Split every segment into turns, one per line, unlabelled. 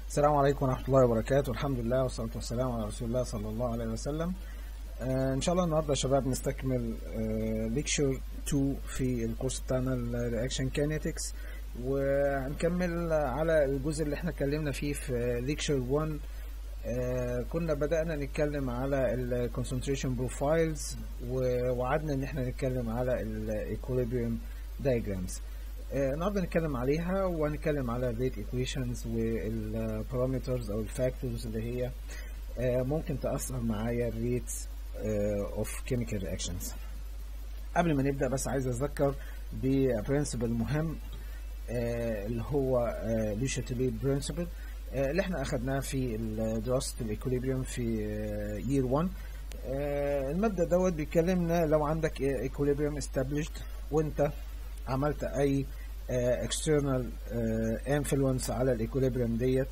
السلام عليكم ورحمة الله وبركاته الحمد لله والصلاة والسلام على رسول الله صلى الله عليه وسلم آه ان شاء الله النهارده يا شباب نستكمل ليكشر 2 في الكورس بتاعنا الرياكشن كينيتكس وهنكمل على الجزء اللي احنا اتكلمنا فيه في ليكشر 1 آه كنا بدأنا نتكلم على الكونسنتريشن بروفايلز ووعدنا ان احنا نتكلم على الايكوليبريم دايجرامز النهارده نتكلم عليها وهنتكلم على الريت ايكويشنز والبارامترز او الفاكتورز اللي هي آه ممكن تأثر معايا الريت اوف كيميكال رياكشنز قبل ما نبدأ بس عايز اذكر ببرنسبل مهم آه اللي هو لوشاتيلي برنسبل اللي احنا اخدناه في دراسة الايكوليبريم في يير 1 المبدأ دوت بيكلمنا لو عندك ايكوليبريم established وانت عملت اي uh, external uh, influence على الايكوليبريم ديت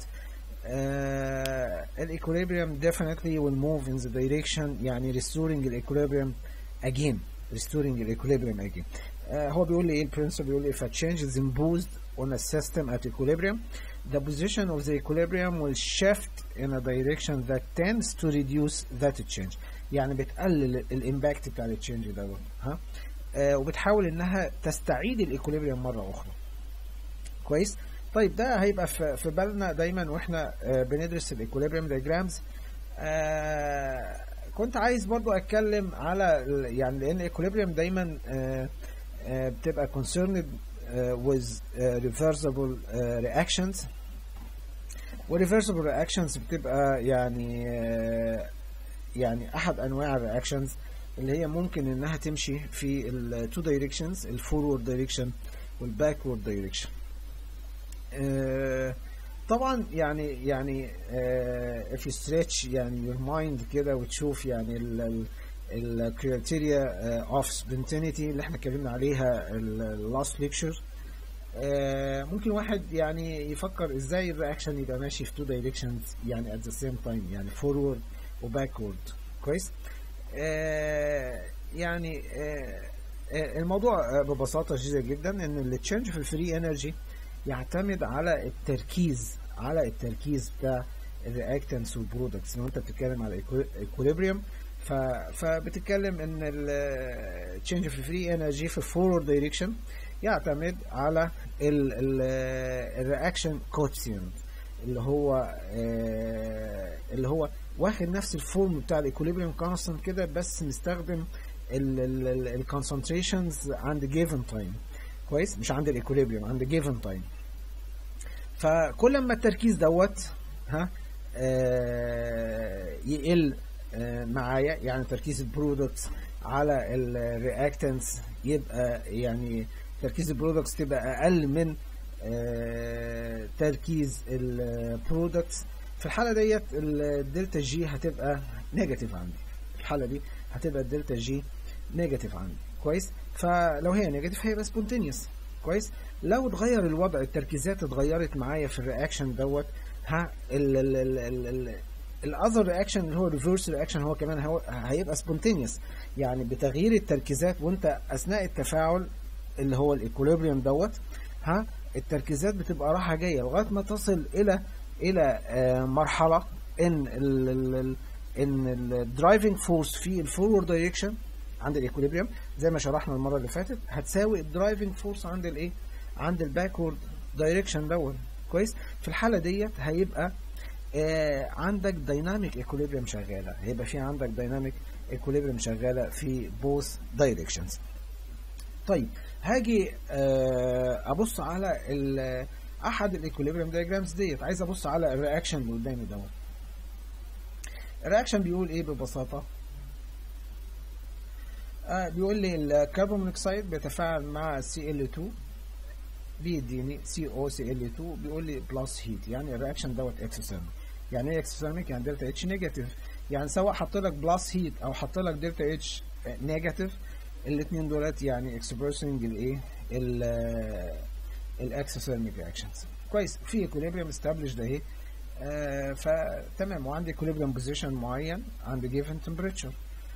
الايكوليبريم definitely will move in the direction يعني restoring equilibrium again restoring equilibrium again uh, هو بيقول لي ايه البرنسبل بيقول لي if a change is imposed on a system at equilibrium the position of the equilibrium will shift in a direction that tends to reduce that change يعني بتقلل الامباكت بتاع التشينج دوت ها آه وبتحاول انها تستعيد الايكوليبريم مره اخرى كويس طيب ده هيبقى في, في بالنا دايما واحنا آه بندرس الايكوليبريم دايجرامز آه كنت عايز برضو اتكلم على يعني لان الايكوليبريم دايما آه آه بتبقى concerned آه with آه reversible آه reactions والreversible reactions بتبقى يعني آه يعني احد انواع الرياكشنز اللي هي ممكن انها تمشي في التو دايركشنز الفورورد دايركشن والباكورد دايركشن طبعا يعني يعني uh, if you stretch يعني your mind كده وتشوف يعني الكريتيريا اوف سبونتينيتي اللي احنا اتكلمنا عليها اللاست ليكشر ممكن واحد يعني يفكر ازاي الرياكشن يبقى ماشي في تو دايركشنز يعني at the same time يعني فورورد وباكورد كويس آه يعني آه الموضوع ببساطة شديدة جدا ان التشنج في الفري انرجي يعتمد على التركيز على التركيز بتاع الرياكتنس والبرودكتس لو انت بتتكلم على ايكوليبريم فبتتكلم ان التشنج في الفري انرجي في الفورورد دايركشن يعتمد على الرياكشن كوتسينت اللي هو آه اللي هو واخد نفس الفورم بتاع الايكوليبريم كونستنت كده بس مستخدم الكونسنتريشنز عند جيفن تايم كويس مش عند الايكوليبريم عند جيفن تايم فكل ما التركيز دوت ها آه يقل آه معايا يعني تركيز البرودكتس على الرياكتنس يبقى يعني تركيز البرودكتس تبقى اقل من آه تركيز البرودكتس في الحاله ديت الدلتا جي هتبقى نيجاتيف عندي في الحاله دي هتبقى الدلتا جي نيجاتيف عندي كويس فلو هي نيجاتيف هيبقى سبونتينيوس كويس لو اتغير الوضع التركيزات اتغيرت معايا في الرياكشن دوت ها الاذر رياكشن اللي هو ريفرس رياكشن هو كمان هو هيبقى سبونتينيوس يعني بتغيير التركيزات وانت اثناء التفاعل اللي هو الايكوليبريم دوت ها التركيزات بتبقى رايحه جايه لغايه ما تصل الى الى مرحله ان ال ال ان الدرايفنج فورس في الفورورد دايركشن عند الايكوليبريم زي ما شرحنا المره اللي فاتت هتساوي الدرايفنج فورس عند الايه عند الباكورد دايركشن دوت كويس في الحاله ديت هيبقى آه عندك دايناميك ايكوليبريم شغاله هيبقى في عندك دايناميك ايكوليبريم شغاله في بوث دايركشنز طيب هاجي آه ابص على احد الايكوليبريم دايجرامز ديت عايز ابص على الرياكشن اللي قدامي دوت الرياكشن بيقول ايه ببساطه آه بيقول لي الكربون مونوكسيد بيتفاعل مع CL2 بيديني COCl2 بيقول لي بلس هيت يعني الرياكشن دوت اكسوثيرميك يعني ايه اكسوثيرميك يعني دلتا اتش نيجاتيف يعني سواء حط لك بلس هيت او حط لك دلتا اتش نيجاتيف الاثنين دولت يعني اكسبرسنج الايه الاكسوثيرميك رياكشنز كويس في ايكوليبريم استابليشد اهي آه فتمام وعندي ايكوليبريم بوزيشن معين عند جيفن تمبريتشر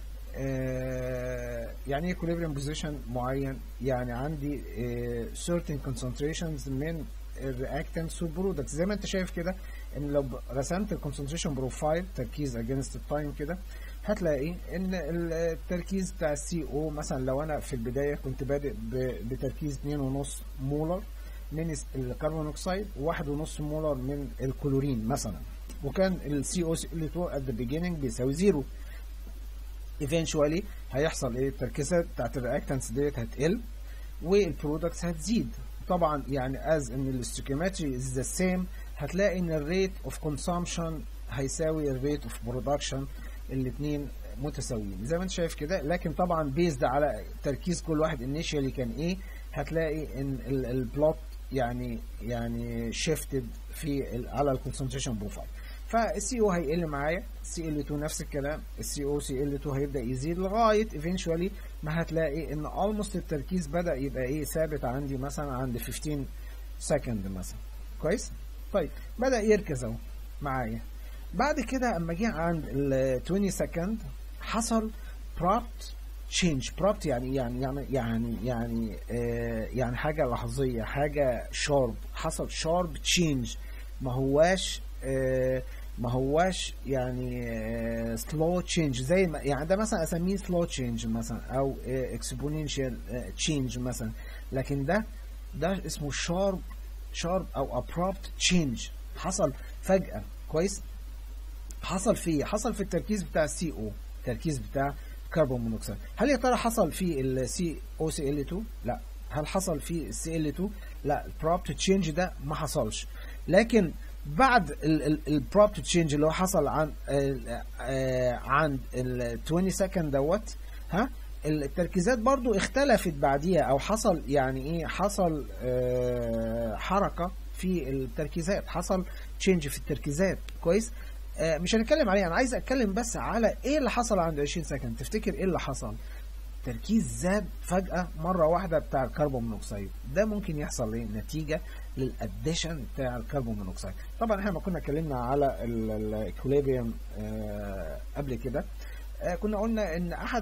آه يعني ايه equilibrium position معين يعني عندي آه certain concentrations من الرياكتنتس والبرودكتس زي ما انت شايف كده ان لو ب- رسمت الكونسنتريشن بروفايل تركيز اجينست التايم كده هتلاقي ان التركيز بتاع السي او مثلا لو انا في البدايه كنت بادئ ب- بتركيز 2.5 مولر من الس- الكربون اكسيد و1.5 مولر من الكلورين مثلا وكان السي او ال 2 at the beginning بيساوي زيرو eventually هيحصل ايه التركيزات بتاعت الرياكتنتس ديت هتقل والبرودكتس هتزيد طبعا يعني از ان الاستوكيومتري از ذا سيم هتلاقي ان الريت اوف كونسامشن هيساوي الريت اوف برودكشن الاثنين متساويين زي ما انت شايف كده لكن طبعا بيزد على تركيز كل واحد انيشيالي كان ايه هتلاقي ان البلوت يعني يعني شيفتد في ال- على الكونسنتريشن بروفايل فالسي او هيقل معايا السي ال 2 نفس الكلام السي او سي ال 2 هيبدا يزيد لغايه ايفينشولي ما هتلاقي ان اولموست التركيز بدا يبقى ايه ثابت عندي مثلا عند 15 سكند مثلا كويس طيب بدا يركز اهو معايا بعد كده اما جه عند ال 20 سكند حصل بروبت تشينج بروبت يعني يعني يعني يعني يعني آه يعني حاجه لحظيه حاجه شارب حصل شارب تشينج ما هواش آه ما هواش يعني سلو تشينج زي ما يعني ده مثلا اسميه سلو تشينج مثلا او اكسبوننشال تشينج مثلا لكن ده ده اسمه شارب شارب او ابروبت تشينج حصل فجأة كويس حصل في حصل في التركيز بتاع السي او التركيز بتاع كربون مونوكسيد هل يا ترى حصل في السي او سي ال 2 لا هل حصل في السي ال 2 لا البروبت تشينج ده ما حصلش لكن بعد البروبت تشينج اللي هو حصل عن آه، آه، عند ال 20 سكند دوت ها التركيزات برضو اختلفت بعديها او حصل يعني ايه حصل آه، حركه في التركيزات حصل تشينج في التركيزات كويس آه، مش هنتكلم عليه انا عايز اتكلم بس على ايه اللي حصل عند 20 سكند تفتكر ايه اللي حصل تركيز زاد فجأة مرة واحدة بتاع الكربون مونوكسيد ده ممكن يحصل ايه نتيجة للاديشن بتاع الكربون مونوكسيد طبعا احنا ما كنا اتكلمنا على الاكوليبيوم قبل كده آه، كنا قلنا ان احد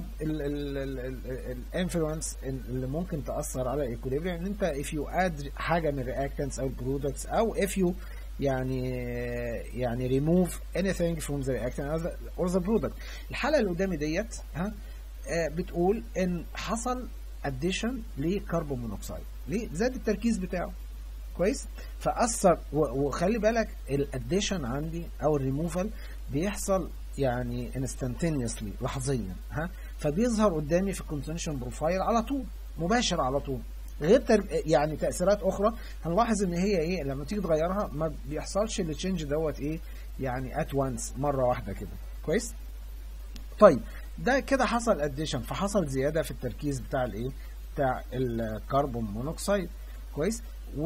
الانفلونس اللي ممكن تاثر على الايكوليبريم ان انت if you add حاجه من الرياكتنتس او البرودكتس او if you يعني يعني remove anything from the reactant or the product الحاله اللي قدامي ديت ها آه، بتقول ان حصل اديشن لكربون مونوكسيد ليه زاد التركيز بتاعه كويس فاثر و- وخلي بالك الاديشن عندي او الريموفال بيحصل يعني انستنتينيوسلي لحظيا ها فبيظهر قدامي في الكونتنشن بروفايل على طول مباشر على طول غير تر... يعني تاثيرات اخرى هنلاحظ ان هي ايه لما تيجي تغيرها ما بيحصلش التشنج دوت ايه يعني ات وانس مره واحده كده كويس طيب ده كده حصل اديشن فحصل زياده في التركيز بتاع الايه بتاع الكربون مونوكسيد كويس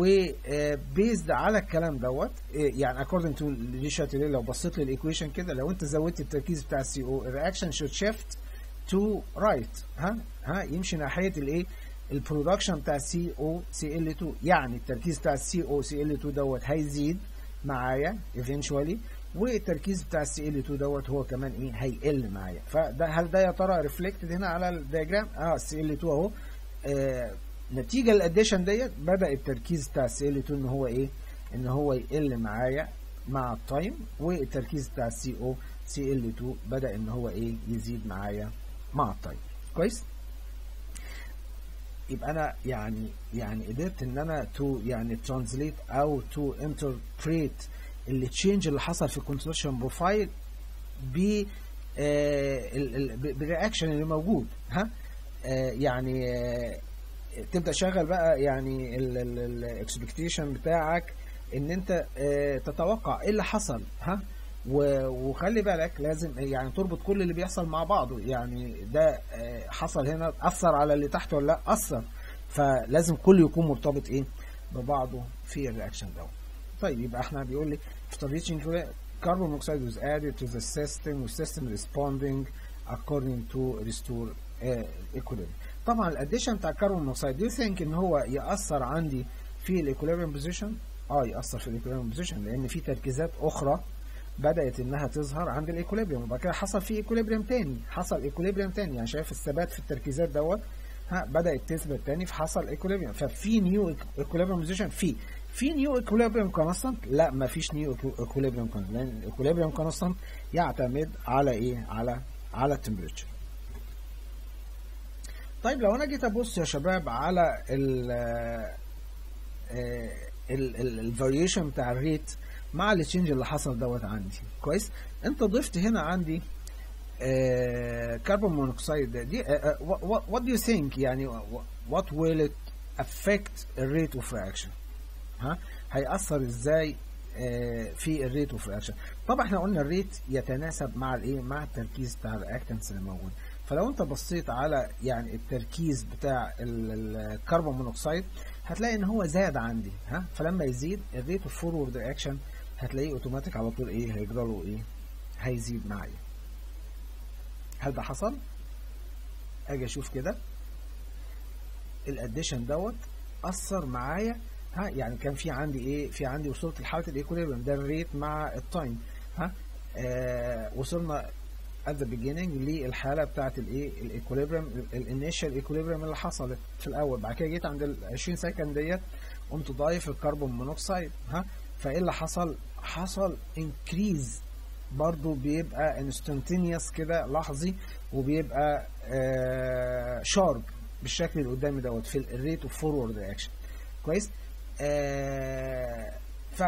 وبيزد على الكلام دوت إيه، يعني according to لي شاتيليه لو بصيت للايكويشن كده لو انت زودت التركيز بتاع السي او الرياكشن should shift to right ها ها يمشي ناحيه الايه البرودكشن بتاع السي او سي ال 2 يعني التركيز بتاع السي او سي ال 2 دوت هيزيد معايا eventually والتركيز بتاع السي ال 2 دوت هو كمان ايه هيقل معايا فده هل ده يا ترى ريفلكتد هنا على الدياجرام اه السي ال 2 اهو آه نتيجه للاديشن ديت بدا التركيز بتاع السي ال 2 ان هو ايه ان هو يقل معايا مع التايم والتركيز بتاع السي او سي ال 2 بدا ان هو ايه يزيد معايا مع التايم كويس يبقى انا يعني يعني قدرت ان انا تو يعني ترانزليت او تو انتربريت اللي تشينج اللي حصل في الكونستركشن بروفايل ب بالرياكشن اللي موجود ها آه يعني آه تبدا شغل بقى يعني الاكسبكتيشن بتاعك ان انت آه تتوقع ايه اللي حصل ها و- وخلي بالك لازم يعني تربط كل اللي بيحصل مع بعضه يعني ده آه، حصل هنا اثر على اللي تحت ولا لا اثر فلازم كله يكون مرتبط ايه ببعضه في الرياكشن ده طيب يبقى احنا بيقول لي after reaching carbon monoxide was added to the system with system responding according to restore uh, equilibrium طبعا الاديشن بتاع الكربون مونوكسيد دو ثينك ان هو ياثر عندي في الايكوليبريم بوزيشن اه ياثر في الايكوليبريم بوزيشن لان في تركيزات اخرى بدات انها تظهر عند الايكوليبريم وبعد كده حصل في ايكوليبريم تاني حصل ايكوليبريم تاني يعني شايف الثبات في التركيزات دوت ها بدات تثبت تاني فحصل ايكوليبريم ففي نيو ايكوليبريم بوزيشن في في نيو ايكوليبريم كونستانت لا ما فيش نيو ايكوليبريم كونستانت لان الايكوليبريم كونستانت يعتمد على ايه على على التمبريتشر طيب لو انا جيت ابص يا شباب على ال الفاريشن بتاع الريت مع التشينج اللي حصل دوت عندي كويس انت ضفت هنا عندي كربون مونوكسيد دي وات دو يو ثينك يعني وات ويل ات افكت الريت اوف رياكشن ها هيأثر ازاي آه في الريت اوف رياكشن طبعا احنا قلنا الريت يتناسب مع الايه مع التركيز بتاع الرياكتنس اللي موجود فلو انت بصيت على يعني التركيز بتاع الكربون مونوكسيد هتلاقي ان هو زاد عندي ها فلما يزيد الريت اوف فورورد رياكشن هتلاقيه اوتوماتيك على طول ايه هيجرى له ايه هيزيد معايا هل ده حصل اجي اشوف كده الاديشن دوت اثر معايا ها يعني كان في عندي ايه في عندي وصلت لحاله الايكوليبريم ده الريت مع التايم ها آه وصلنا at the beginning للحاله بتاعه الايه الايكوليبريم الانيشال ايكوليبريم اللي حصلت في الاول بعد كده جيت عند ال 20 سكند ديت قمت ضايف الكربون مونوكسيد ها فايه اللي حصل حصل انكريز برضو بيبقى انستنتينيوس كده لحظي وبيبقى آه شارب بالشكل اللي قدامي دوت في الريت اوف فورورد رياكشن كويس آه ف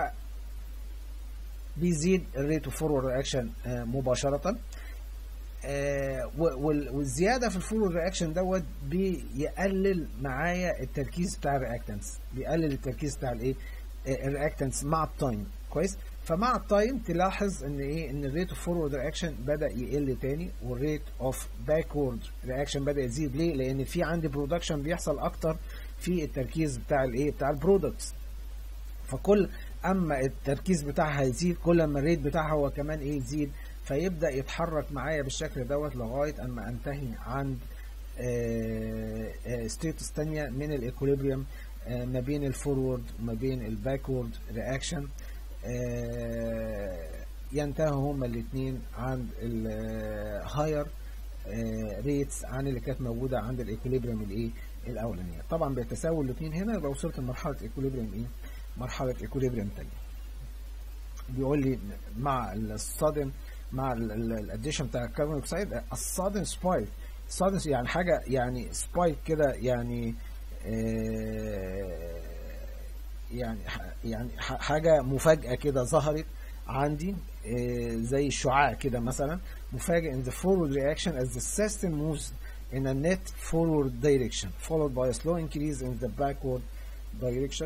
بيزيد الريت اوف فورورد رياكشن آه مباشره آه والزياده في الفورورد رياكشن دوت بيقلل معايا التركيز بتاع الرياكتنس بيقلل التركيز بتاع الايه الرياكتنس مع التايم كويس فمع التايم تلاحظ ان ايه ان الريت اوف فورورد رياكشن بدا يقل تاني والريت اوف باكورد رياكشن بدا يزيد ليه لان في عندي برودكشن بيحصل اكتر في التركيز بتاع الايه بتاع البرودكتس فكل اما التركيز بتاعها يزيد كل ما الريت بتاعها هو كمان ايه يزيد فيبدا يتحرك معايا بالشكل دوت لغايه اما انتهي عند ستيتس تانية من الايكوليبريم ما بين الفورورد وما بين الباكورد رياكشن ينتهوا هما الاثنين عند الهاير ريتس عن اللي كانت موجوده عند الايكوليبريم الايه الاولانيه طبعا بيتساووا الاثنين هنا يبقى وصلت لمرحله ايكوليبريم ايه مرحله ايكوليبريم ثانيه بيقول لي مع الصادم مع الاديشن بتاع الكربون دايوكسيد الصادم سبايك صادم يعني حاجه يعني سبايك كده يعني آه يعني يعني حاجه مفاجاه كده ظهرت عندي آه زي الشعاع كده مثلا مفاجئ in the forward reaction as the system moves in a net forward direction followed by a slow increase in the backward direction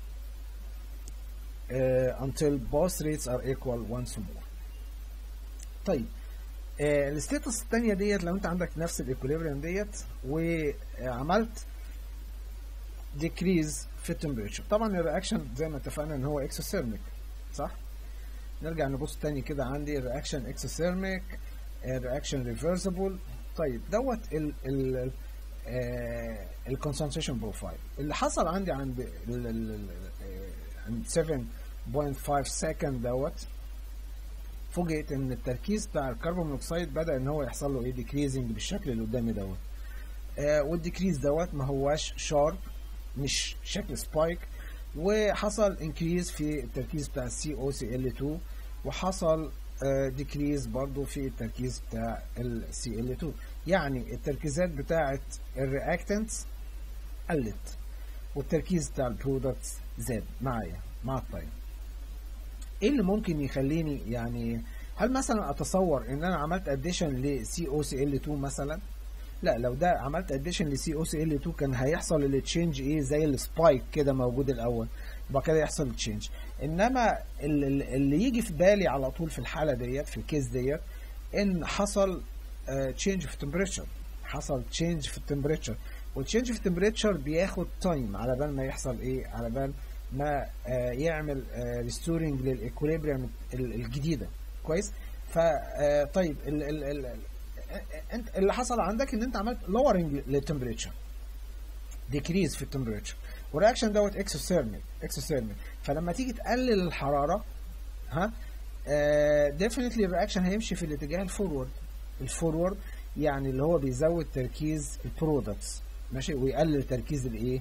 uh, until both rates are equal once more. طيب آه الستيتس الثانيه ديت لو انت عندك نفس الايكوليبريم ديت وعملت decrease في التمبريتشر طبعا الرياكشن زي ما اتفقنا ان هو اكسوثيرميك صح نرجع نبص تاني كده عندي الرياكشن اكسوثيرميك الرياكشن ريفرسبل طيب دوت ال ال الكونسنتريشن بروفايل اللي حصل عندي عند ال ال عند 7.5 سكند دوت فوجئت ان التركيز بتاع الكربون مونوكسيد بدا ان هو يحصل له ايه ديكريزنج بالشكل اللي قدامي دوت آه والديكريز دوت ما هواش شارب مش شكل سبايك وحصل انكريز في التركيز بتاع السي او سي ال 2 وحصل ديكريز برضو في التركيز بتاع السي ال 2 يعني التركيزات بتاعه الرياكتنتس قلت والتركيز بتاع البرودكتس زاد معايا مع التايم ايه اللي ممكن يخليني يعني هل مثلا اتصور ان انا عملت اديشن لسي او سي ال 2 مثلا لا لو ده عملت اديشن لسي او سي ال 2 كان هيحصل التشينج ايه زي السبايك كده موجود الاول وبعد كده يحصل التشينج انما اللي يجي في بالي على طول في الحاله ديت في الكيس ديت ان حصل تشينج في التمبريتشر حصل تشينج في التمبريتشر والتشينج في التمبريتشر بياخد تايم على بال ما يحصل ايه على بال ما آه يعمل ريستورنج للايكوليبريم الجديده كويس فطيب انت اللي حصل عندك ان انت عملت لورنج للتمبريتشر ديكريز في التمبريتشر والرياكشن دوت اكسوثيرميك اكسوثيرميك فلما تيجي تقلل الحراره ها ديفينتلي الرياكشن هيمشي في الاتجاه الفورورد الفورورد يعني اللي هو بيزود تركيز البرودكتس ماشي ويقلل تركيز الايه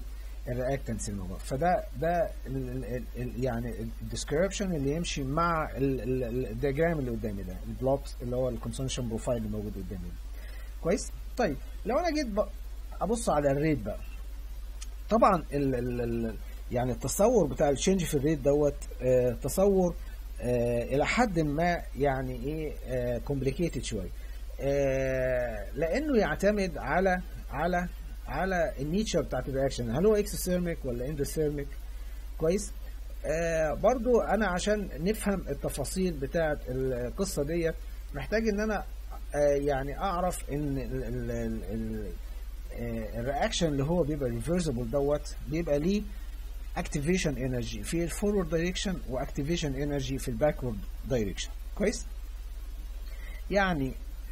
الرياكتنس الموجود فده ده ال ال ال يعني الديسكريبشن اللي يمشي مع الدياجرام اللي قدامي ده البلوت اللي هو الكونسنتريشن بروفايل اللي موجود قدامي ده كويس طيب لو انا جيت ابص على الريت بقى طبعا ال ال ال يعني التصور بتاع التشينج في الريت دوت آه تصور آه الى حد ما يعني ايه كومبليكيتد شويه آه لانه يعتمد على على على النيتشر بتاعت الرياكشن هل هو اكسوثيرميك ولا اندوثيرميك كويس آه برضو انا عشان نفهم التفاصيل بتاعت القصه ديت محتاج ان انا آه يعني اعرف ان ال ال ال ال الرياكشن اللي هو بيبقى ريفرسبل دوت بيبقى ليه اكتيفيشن انرجي في الفورورد دايركشن واكتيفيشن انرجي في الباكورد دايركشن كويس يعني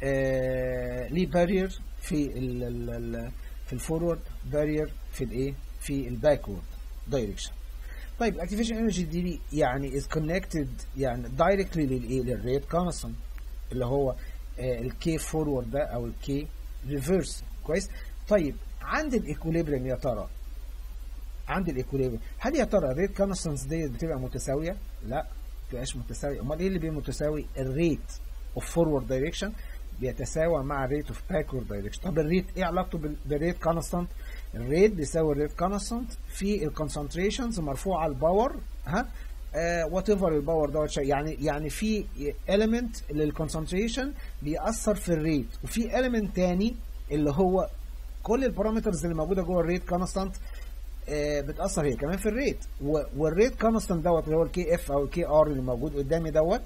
آه ليه بارير في ال ال في الفورورد بارير في الايه في الباكورد دايركشن طيب الاكتيفيشن انرجي دي يعني از كونكتد يعني دايركتلي للايه للريت كونستنت اللي هو الكي فورورد ده او الكي ريفرس كويس طيب عند الايكوليبريم يا ترى عند الايكوليبريم هل يا ترى الريت كونستنس ديت بتبقى متساويه لا ما بتبقاش متساويه امال ايه اللي بيبقى متساوي الريت اوف فورورد دايركشن بيتساوى مع الريت اوف باكورد دايركشن طب الريت ايه علاقته بالريت كونستانت الريت بيساوي الريت كونستانت في الكونسنتريشنز مرفوعه الباور ها وات ايفر الباور دوت يعني يعني في element للكونسنتريشن بيأثر في الريت وفي element تاني اللي هو كل البارامترز اللي موجوده جوه الريت كونستانت آه بتاثر هي كمان في الريت والريت كونستانت دوت اللي هو الكي اف او الكي ار اللي موجود قدامي دوت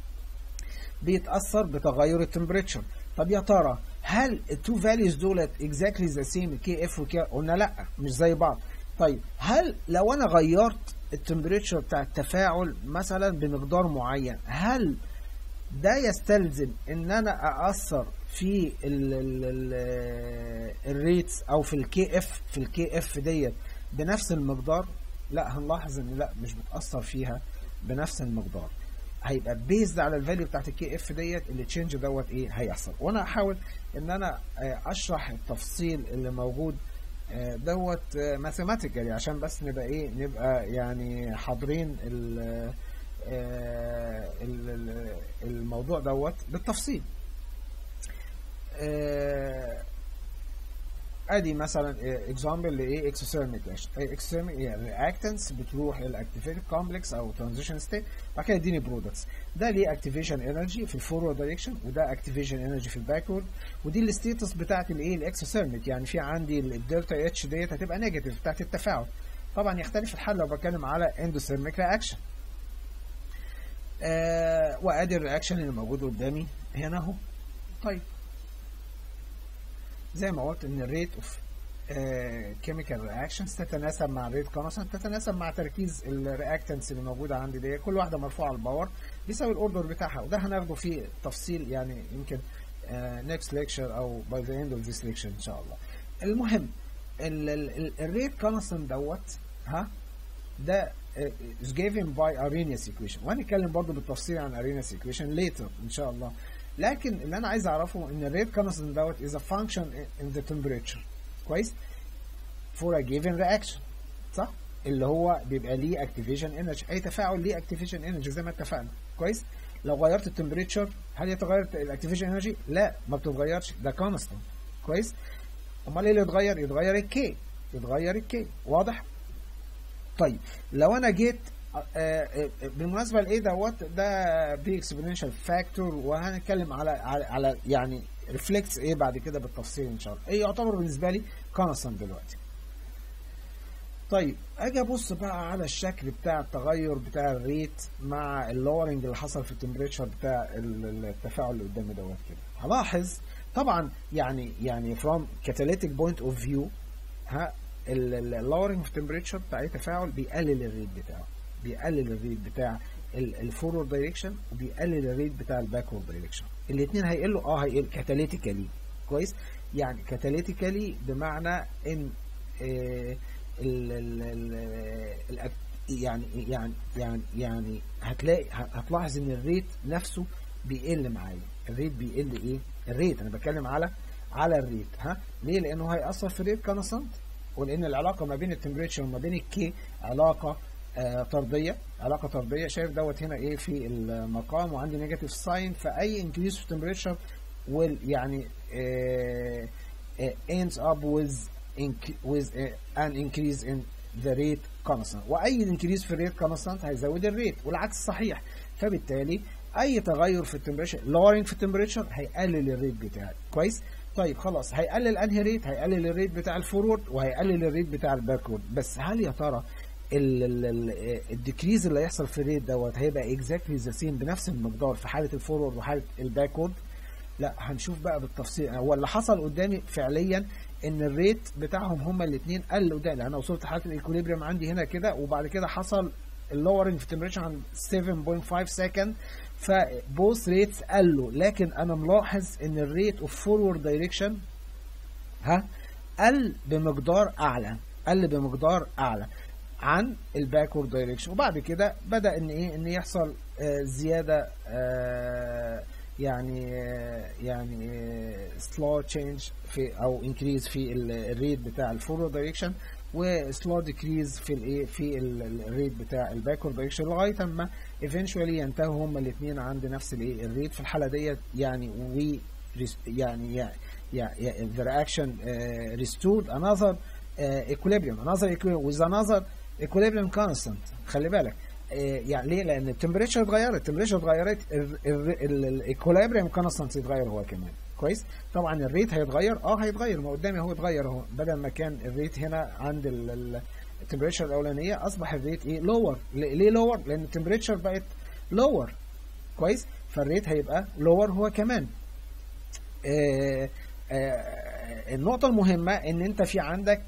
بيتاثر بتغير التمبريتشر طب يا ترى هل التو فاليوز دولت اكزاكتلي ذا سيم كي اف وكي قلنا لا مش زي بعض طيب هل لو انا غيرت التمبريتشر بتاع التفاعل مثلا بمقدار معين هل ده يستلزم ان انا ااثر في الريتس او في الكي اف في الكي اف ديت بنفس المقدار لا هنلاحظ ان لا مش بتاثر فيها بنفس المقدار هيبقى بيزد على الفاليو بتاعت الكي اف ديت اللي تشينج دوت ايه هيحصل وانا هحاول ان انا اشرح التفصيل اللي موجود دوت ماثيماتيكالي عشان بس نبقى ايه نبقى يعني حاضرين الموضوع دوت بالتفصيل ادي مثلا اكزامبل لايه اكسوثيرميك اكسوثيرميك يعني رياكتنس بتروح للاكتيفيتد كومبلكس او ترانزيشن ستيت بعد كده يديني برودكتس ده ليه اكتيفيشن انرجي في الفورورد دايركشن وده اكتيفيشن انرجي في الباكورد ودي الستيتس بتاعت الايه الاكسوثيرميك يعني في عندي الدلتا اتش ديت هتبقى نيجاتيف بتاعت التفاعل طبعا يختلف الحال لو بتكلم على اندوثيرميك رياكشن آه وادي الرياكشن اللي موجود قدامي هنا اهو طيب زي ما قلت ان الريت اوف كيميكال رياكشنز تتناسب مع الريت كونستنت تتناسب مع تركيز الرياكتنتس اللي موجوده عندي دي كل واحده مرفوعه الباور بيساوي الاوردر بتاعها وده هناخده في تفصيل يعني يمكن نيكست ليكشر او باي ذا اند اوف ذيس ليكشر ان شاء الله المهم الريت كونستنت دوت ها ده is given by Arrhenius equation وهنتكلم برضه بالتفصيل عن Arrhenius equation later ان شاء الله لكن اللي انا عايز اعرفه ان الريت كونستنت دوت is a function in the temperature كويس for a given reaction صح اللي هو بيبقى ليه activation energy اي تفاعل ليه activation energy زي ما اتفقنا كويس لو غيرت التمبريتشر هل يتغير الاكتيفيشن انرجي لا ما بتتغيرش ده كونستنت كويس امال ايه اللي يتغير يتغير الكي يتغير الكي واضح طيب لو انا جيت بالمناسبه لايه دوت ده بي اكسبوننشال فاكتور وهنتكلم على على, على يعني ريفلكتس ايه بعد كده بالتفصيل ان شاء الله ايه يعتبر بالنسبه لي كونستنت دلوقتي طيب اجي ابص بقى على الشكل بتاع التغير بتاع الريت مع اللورنج اللي حصل في التمبريتشر بتاع التفاعل اللي قدامي دوت كده هلاحظ طبعا يعني يعني from catalytic point of view ها اللورنج في التمبريتشر بتاع اي تفاعل بيقلل الريت بتاعه بيقلل الريت بتاع الفورورد دايركشن وبيقلل الريت بتاع الباكورد دايركشن الاثنين هيقلوا اه هيقل كاتاليتيكالي كويس يعني كاتاليتيكالي بمعنى ان آه ال ال ال يعني يعني يعني يعني هتلاقي هتلاحظ ان الريت نفسه بيقل معايا الريت بيقل ايه الريت انا بتكلم على على الريت ها ليه لانه هيأثر في الريت كونستانت ولان العلاقه ما بين التمبريتشر وما بين الكي علاقه آه طرديه علاقه طرديه شايف دوت هنا ايه في المقام وعندي نيجاتيف ساين فاي انكريز في التمبريتشر will يعني آه آه ends up with with an increase in the rate constant واي انكريز في الريت constant هيزود الريت والعكس صحيح فبالتالي اي تغير في التمبريتشر lowering في التمبريتشر هيقلل الريت بتاعي كويس طيب خلاص هيقلل انهي ريت هيقلل الريت بتاع الفورورد وهيقلل الريت بتاع الباكورد بس هل يا ترى الديكريز اللي هيحصل في الريت دوت هيبقى اكزاكتلي ذا سيم بنفس المقدار في حاله الفورورد وحاله الباكورد لا هنشوف بقى بالتفصيل هو اللي حصل قدامي فعليا ان الريت بتاعهم هما الاثنين قل قدام انا وصلت حاله الايكوليبريم عندي هنا كده وبعد كده حصل اللورنج في التمبريتشر عند 7.5 سكند فبوث ريتس قلوا لكن انا ملاحظ ان الريت اوف فورورد دايركشن ها قل بمقدار اعلى قل بمقدار اعلى عن الباكورد دايركشن وبعد كده بدا ان ايه ان يحصل آه زياده آه يعني آه يعني سلو تشينج في او انكريز في الريت بتاع الفورورد دايركشن وسلو ديكريز في الايه في الريت بتاع الباكورد دايركشن لغايه اما ايفينشولي ينتهوا هما الاثنين عند نفس الايه الريت في الحاله ديت يعني وي يعني يعني the reaction uh, restored another uh, equilibrium another equilibrium with another equilibrium constant خلي بالك uh, يعني ليه؟ لان التمبريتشر اتغيرت التمبريتشر اتغيرت الايكوليبريم كونستانت اتغير هو كمان كويس طبعا الريت هيتغير اه هيتغير ما قدامي اهو اتغير اهو بدل ما كان الريت هنا عند التمبريتشر الاولانيه اصبح الريت ايه لور ليه لور لان التمبريتشر بقت لور كويس فالريت هيبقى لور هو كمان آه آه النقطة المهمة ان انت في عندك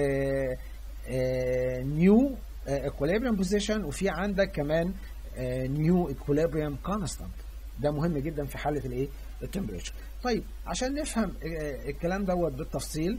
نيو equilibrium بوزيشن وفي عندك كمان نيو equilibrium كونستانت ده مهم جدا في حالة الايه التمبريتشر طيب عشان نفهم الكلام دوت بالتفصيل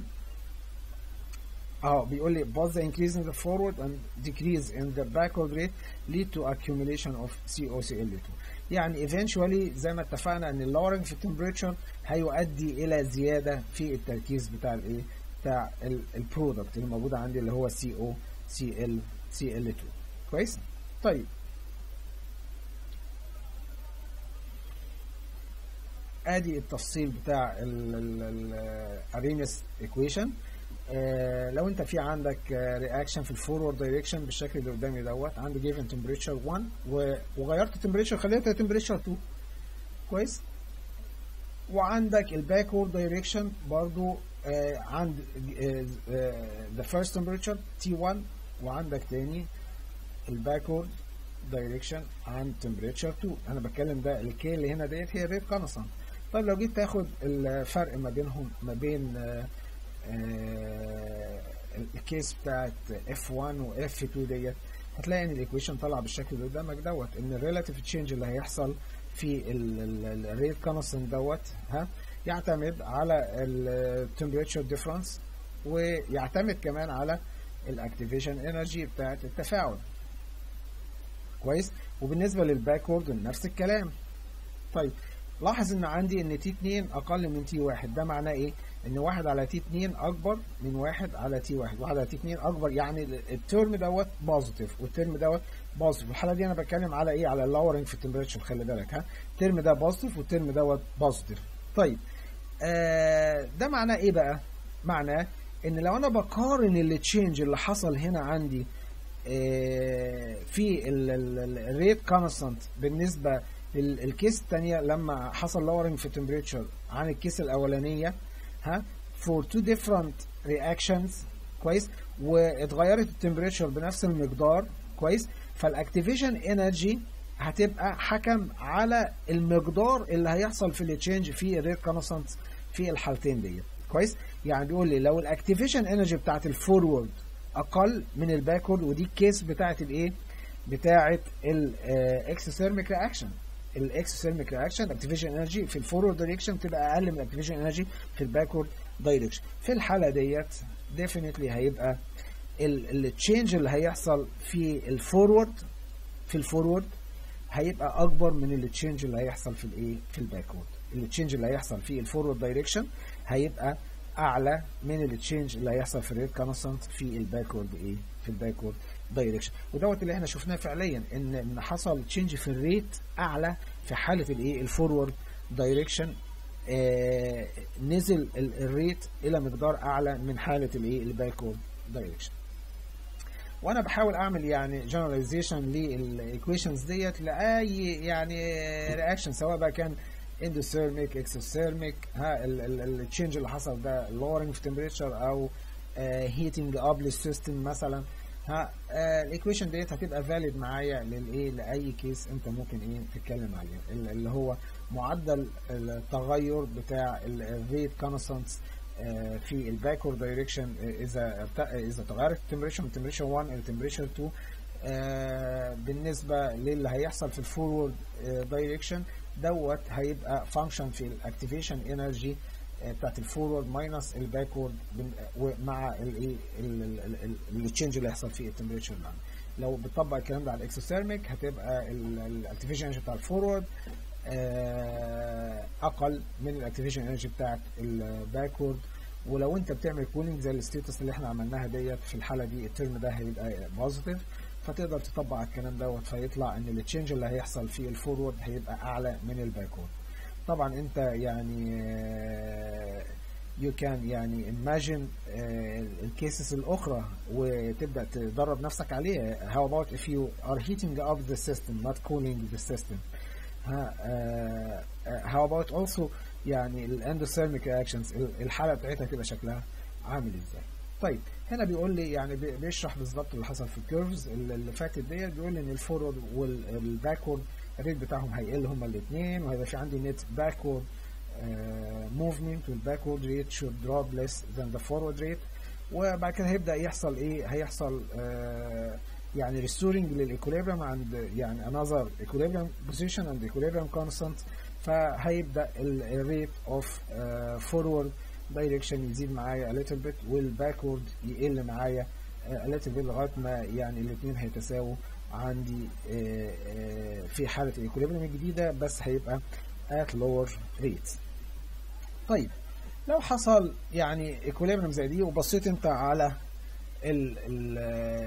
اه بيقول لي both the increase in the forward and decrease in the backward rate lead to accumulation of COCl2 يعني eventually زي ما اتفقنا ان اللورنج في التمبريتشر هيؤدي الى زياده في التركيز بتاع الايه بتاع البرودكت اللي موجود عندي اللي هو COCl CL2 كويس طيب ادي التفصيل بتاع الارينس ايكويشن آه لو انت في عندك رياكشن في الفورورد دايركشن بالشكل اللي قدامي دوت عندي جيفن تمبريتشر 1 وغيرت التمبريتشر خليتها تمبريتشر 2 كويس وعندك الباكورد دايركشن برضو آه عند ذا فيرست تمبريتشر تي 1 وعندك تاني الباكورد دايركشن عند تمبريتشر 2 انا بتكلم ده الكي اللي هنا ديت هي الريت كونستانت طيب لو جيت تاخد الفرق ما بينهم ما بين آه آه الكيس بتاعت F1 و F2 ديت هتلاقي ان الايكويشن طالعه بالشكل اللي قدامك دوت ان الريلاتيف تشينج اللي هيحصل في الريت كونستنت دوت ها يعتمد على التمبريتشر ديفرنس ويعتمد كمان على الاكتيفيشن انرجي بتاعت التفاعل كويس وبالنسبه للباكورد نفس الكلام طيب لاحظ ان عندي ان تي 2 اقل من تي 1 ده معناه ايه ان واحد على تي 2 اكبر من واحد على تي 1 واحد على تي 2 اكبر يعني الترم دوت بوزيتيف والترم دوت بوزيتيف في الحاله دي انا بتكلم على ايه على اللورنج في التمبريتشر خلي بالك ها الترم ده بوزيتيف والترم دوت بوزيتيف طيب آه ده معناه ايه بقى معناه ان لو انا بقارن التشينج اللي حصل هنا عندي آه في الريت كونستانت بالنسبه للكيس الثانيه لما حصل لورنج في التمبريتشر عن الكيس الاولانيه ها for two different reactions كويس واتغيرت التمبريتشر بنفس المقدار كويس فالاكتيفيشن انرجي هتبقى حكم على المقدار اللي هيحصل في التشينج في الريت كونستانت في الحالتين ديت كويس يعني بيقول لي لو الاكتيفيشن انرجي بتاعت الفورورد اقل من الباكورد ودي الكيس بتاعت الايه بتاعت الاكسثيرميك رياكشن الاكسثيرميك رياكشن اكتيفيشن انرجي في الفورورد دايركشن تبقى اقل من الاكتيفيشن انرجي في الباكورد دايركشن في الحاله ديت ديفينتلي هيبقى التشينج اللي هيحصل في الفورورد في الفورورد هيبقى اكبر من التشينج اللي هيحصل في الايه في الباكورد التشينج اللي هيحصل في الفورورد دايركشن هيبقى اعلى من التشينج اللي هيحصل في الريت كونستانت في الباكورد ايه في الباكورد دايركشن ودوت اللي احنا شفناه فعليا ان ان حصل تشينج في الريت اعلى في حاله الايه الفورورد دايركشن آه نزل الريت الى مقدار اعلى من حاله الايه الباكورد دايركشن وانا بحاول اعمل يعني جنراليزيشن للايكويشنز ديت لاي يعني رياكشن سواء بقى كان اندوثيرميك اكسوثيرميك ها التشينج اللي حصل ده lowering في temperature او هيتنج اب للسيستم مثلا ها الايكويشن ديت هتبقى فاليد معايا للايه لاي كيس انت ممكن ايه تتكلم عليه اللي هو معدل التغير بتاع الريت كونستانتس في الباكورد دايركشن اذا اذا تغيرت التمبريتشر من تمبريتشر 1 الى تمبريتشر 2 بالنسبه للي هيحصل في الفورورد دايركشن دوت هيبقى فانكشن في الاكتيفيشن انرجي بتاعت الفورورد ماينس الباكورد مع الايه التشينج اللي هيحصل في التمبريتشر لو بتطبق الكلام ده على الاكسوثيرميك هتبقى الاكتيفيشن انرجي بتاع الفورورد اقل من الاكتيفيشن انرجي بتاعت الباكورد ولو انت بتعمل كولينج زي الستيتس اللي احنا عملناها ديت في الحاله دي الترم ده هيبقى بوزيتيف فتقدر تطبق على الكلام دوت فيطلع ان التشينج اللي هيحصل في الفورورد هيبقى اعلى من الباكورد طبعا انت يعني يو كان يعني imagine الكيسز الاخرى وتبدا تدرب نفسك عليها how about if you are heating up the system not cooling the system ها uh, how about also يعني الاندوثيرميك رياكشنز الحاله بتاعتها هتبقى شكلها عامل ازاي طيب هنا بيقول لي يعني بيشرح بالظبط اللي حصل في الكيرفز اللي فاتت ديت بيقول لي ان الفورورد والباكورد الريت بتاعهم هيقل هما الاثنين وهيبقى في عندي نت باكورد موفمنت والباكورد ريت شود دروب ليس ذان ذا فورورد ريت وبعد كده هيبدا يحصل ايه هيحصل آه يعني ريستورنج للايكوليبريم عند يعني another equilibrium position and equilibrium constant فهيبدا الريت اوف فورورد دايركشن يزيد معايا a little bit والباكورد يقل معايا a little bit لغايه ما يعني الاثنين هيتساووا عندي في حاله الايكوليبريم الجديده بس هيبقى at lower rates طيب لو حصل يعني ايكوليبريم زي دي وبصيت انت على ال ال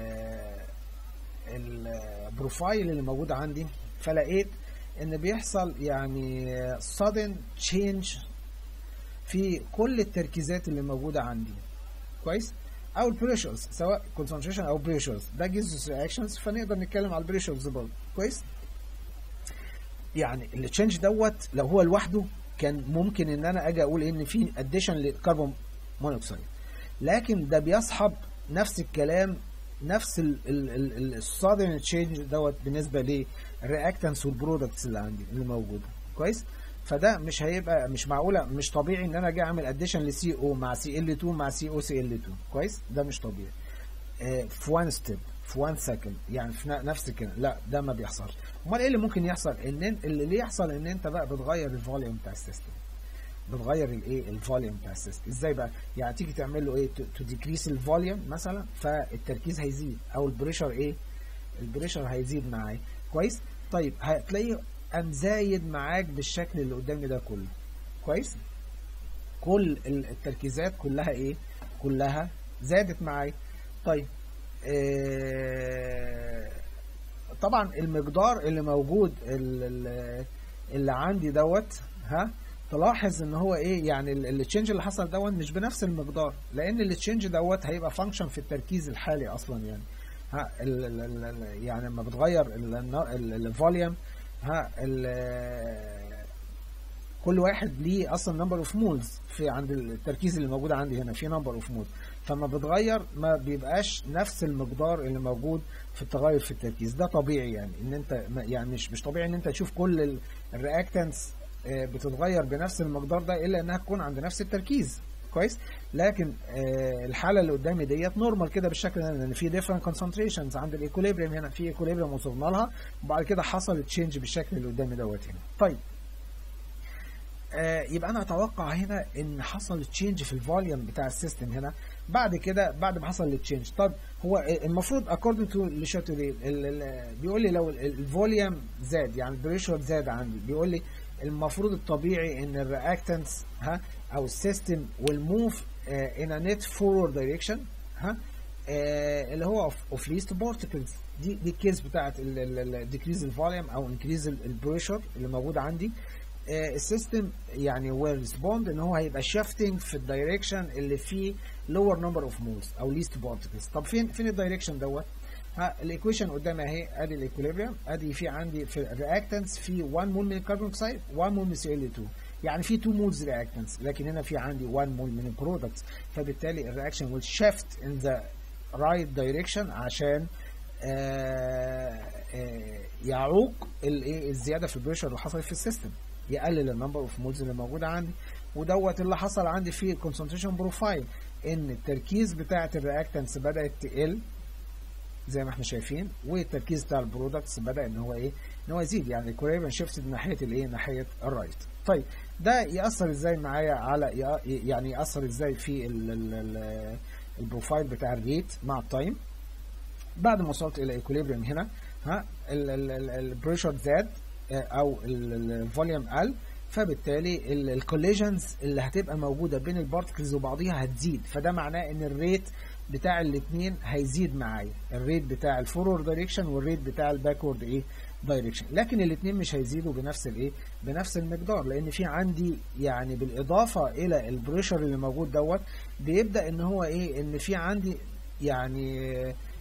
البروفايل اللي موجود عندي فلقيت ان بيحصل يعني sudden change في كل التركيزات اللي موجوده عندي كويس او البريشرز سواء concentration او بريشرز ده جزء رياكشنز فنقدر نتكلم على البريشرز برضه كويس يعني التشينج دوت لو هو لوحده كان ممكن ان انا اجي اقول ان في اديشن للكربون مونوكسيد لكن ده بيصحب نفس الكلام نفس السادرن تشينج دوت بالنسبه للرياكتنس والبرودكتس اللي عندي اللي موجوده كويس فده مش هيبقى مش معقوله مش طبيعي ان انا اجي اعمل اديشن لسي او مع سي ال 2 مع سي او سي ال 2 كويس ده مش طبيعي آه في وان ستيب في وان سكند يعني في نفس كده لا ده ما بيحصلش امال ايه اللي ممكن يحصل ان اللي يحصل ان انت بقى بتغير الفوليوم بتاع السيستم بتغير الايه الفوليوم بتاع السيستم ازاي بقى يعني تيجي تعمل له ايه تو ديكريس الفوليوم مثلا فالتركيز هيزيد او البريشر ايه البريشر هيزيد معايا كويس طيب هتلاقيه قام زايد معاك بالشكل اللي قدامي ده كله كويس كل التركيزات كلها ايه كلها زادت معايا طيب إيه طبعا المقدار اللي موجود اللي, اللي عندي دوت ها تلاحظ ان هو ايه يعني التشنج اللي حصل دوت مش بنفس المقدار لان التشنج دوت هيبقى فانكشن في التركيز الحالي اصلا يعني ها ال ال ال يعني لما بتغير الفوليوم ها كل واحد ليه اصلا نمبر اوف مولز في عند التركيز اللي موجود عندي هنا في نمبر اوف مولز فما بتغير ما بيبقاش نفس المقدار اللي موجود في التغير في التركيز ده طبيعي يعني ان انت يعني مش مش طبيعي ان انت تشوف كل الرياكتنس بتتغير بنفس المقدار ده الا انها تكون عند نفس التركيز كويس لكن الحاله اللي قدامي ديت نورمال كده بالشكل ده لان في ديفرنت كونسنتريشنز عند الايكوليبريم هنا في ايكوليبريم وصلنا لها وبعد كده حصل تشينج بالشكل اللي قدامي دوت هنا طيب آه يبقى انا اتوقع هنا ان حصل تشينج في الفوليوم بتاع السيستم هنا بعد كده بعد ما حصل التشينج طب هو المفروض اكوردنج تو لشاتولي بيقول لي لو الفوليوم زاد يعني البريشر زاد عندي بيقول لي المفروض الطبيعي ان الرياكتنس ها او السيستم والموف uh, in a net forward direction ها آه اللي هو of, of least particles دي دي الكيس بتاعت decrease الفوليوم او increase البريشر اللي موجود عندي آه السيستم يعني will respond ان هو هيبقى shifting في الدايركشن اللي فيه lower number of moles او least particles طب فين فين الدايركشن دوت ها الايكويشن قدامي اهي ادي الايكوليبريم ادي في عندي في الرياكتنس في 1 مول من الكربون دايوكسيد 1 مول من سي ال 2 يعني في 2 مولز رياكتنس لكن هنا في عندي 1 مول من البرودكتس فبالتالي الرياكشن will shift in the right direction عشان آآ آآ يعوق الايه الزياده في البريشر اللي حصلت في السيستم يقلل النمبر اوف مولز اللي موجوده عندي ودوت اللي حصل عندي في الكونسنتريشن بروفايل ان التركيز بتاعه الرياكتنس بدات تقل زي ما احنا شايفين والتركيز بتاع البرودكتس بدا ان هو ايه ان هو يزيد يعني الكوريبن شيفتد ناحيه الايه ناحيه الرايت طيب ده ياثر ازاي معايا على يعني ياثر ازاي في ال ال ال البروفايل بتاع الريت مع التايم بعد ما وصلت الى ايكوليبريم هنا ها البريشر زاد او الفوليوم قل فبالتالي الكوليجنز اللي هتبقى موجوده بين البارتكلز وبعضيها هتزيد فده معناه ان الريت بتاع الاثنين هيزيد معايا الريت بتاع الفورورد دايركشن والريت بتاع الباكورد ايه دايركشن لكن الاثنين مش هيزيدوا بنفس الايه بنفس المقدار لان في عندي يعني بالاضافه الى البريشر اللي موجود دوت بيبدا ان هو ايه ان في عندي يعني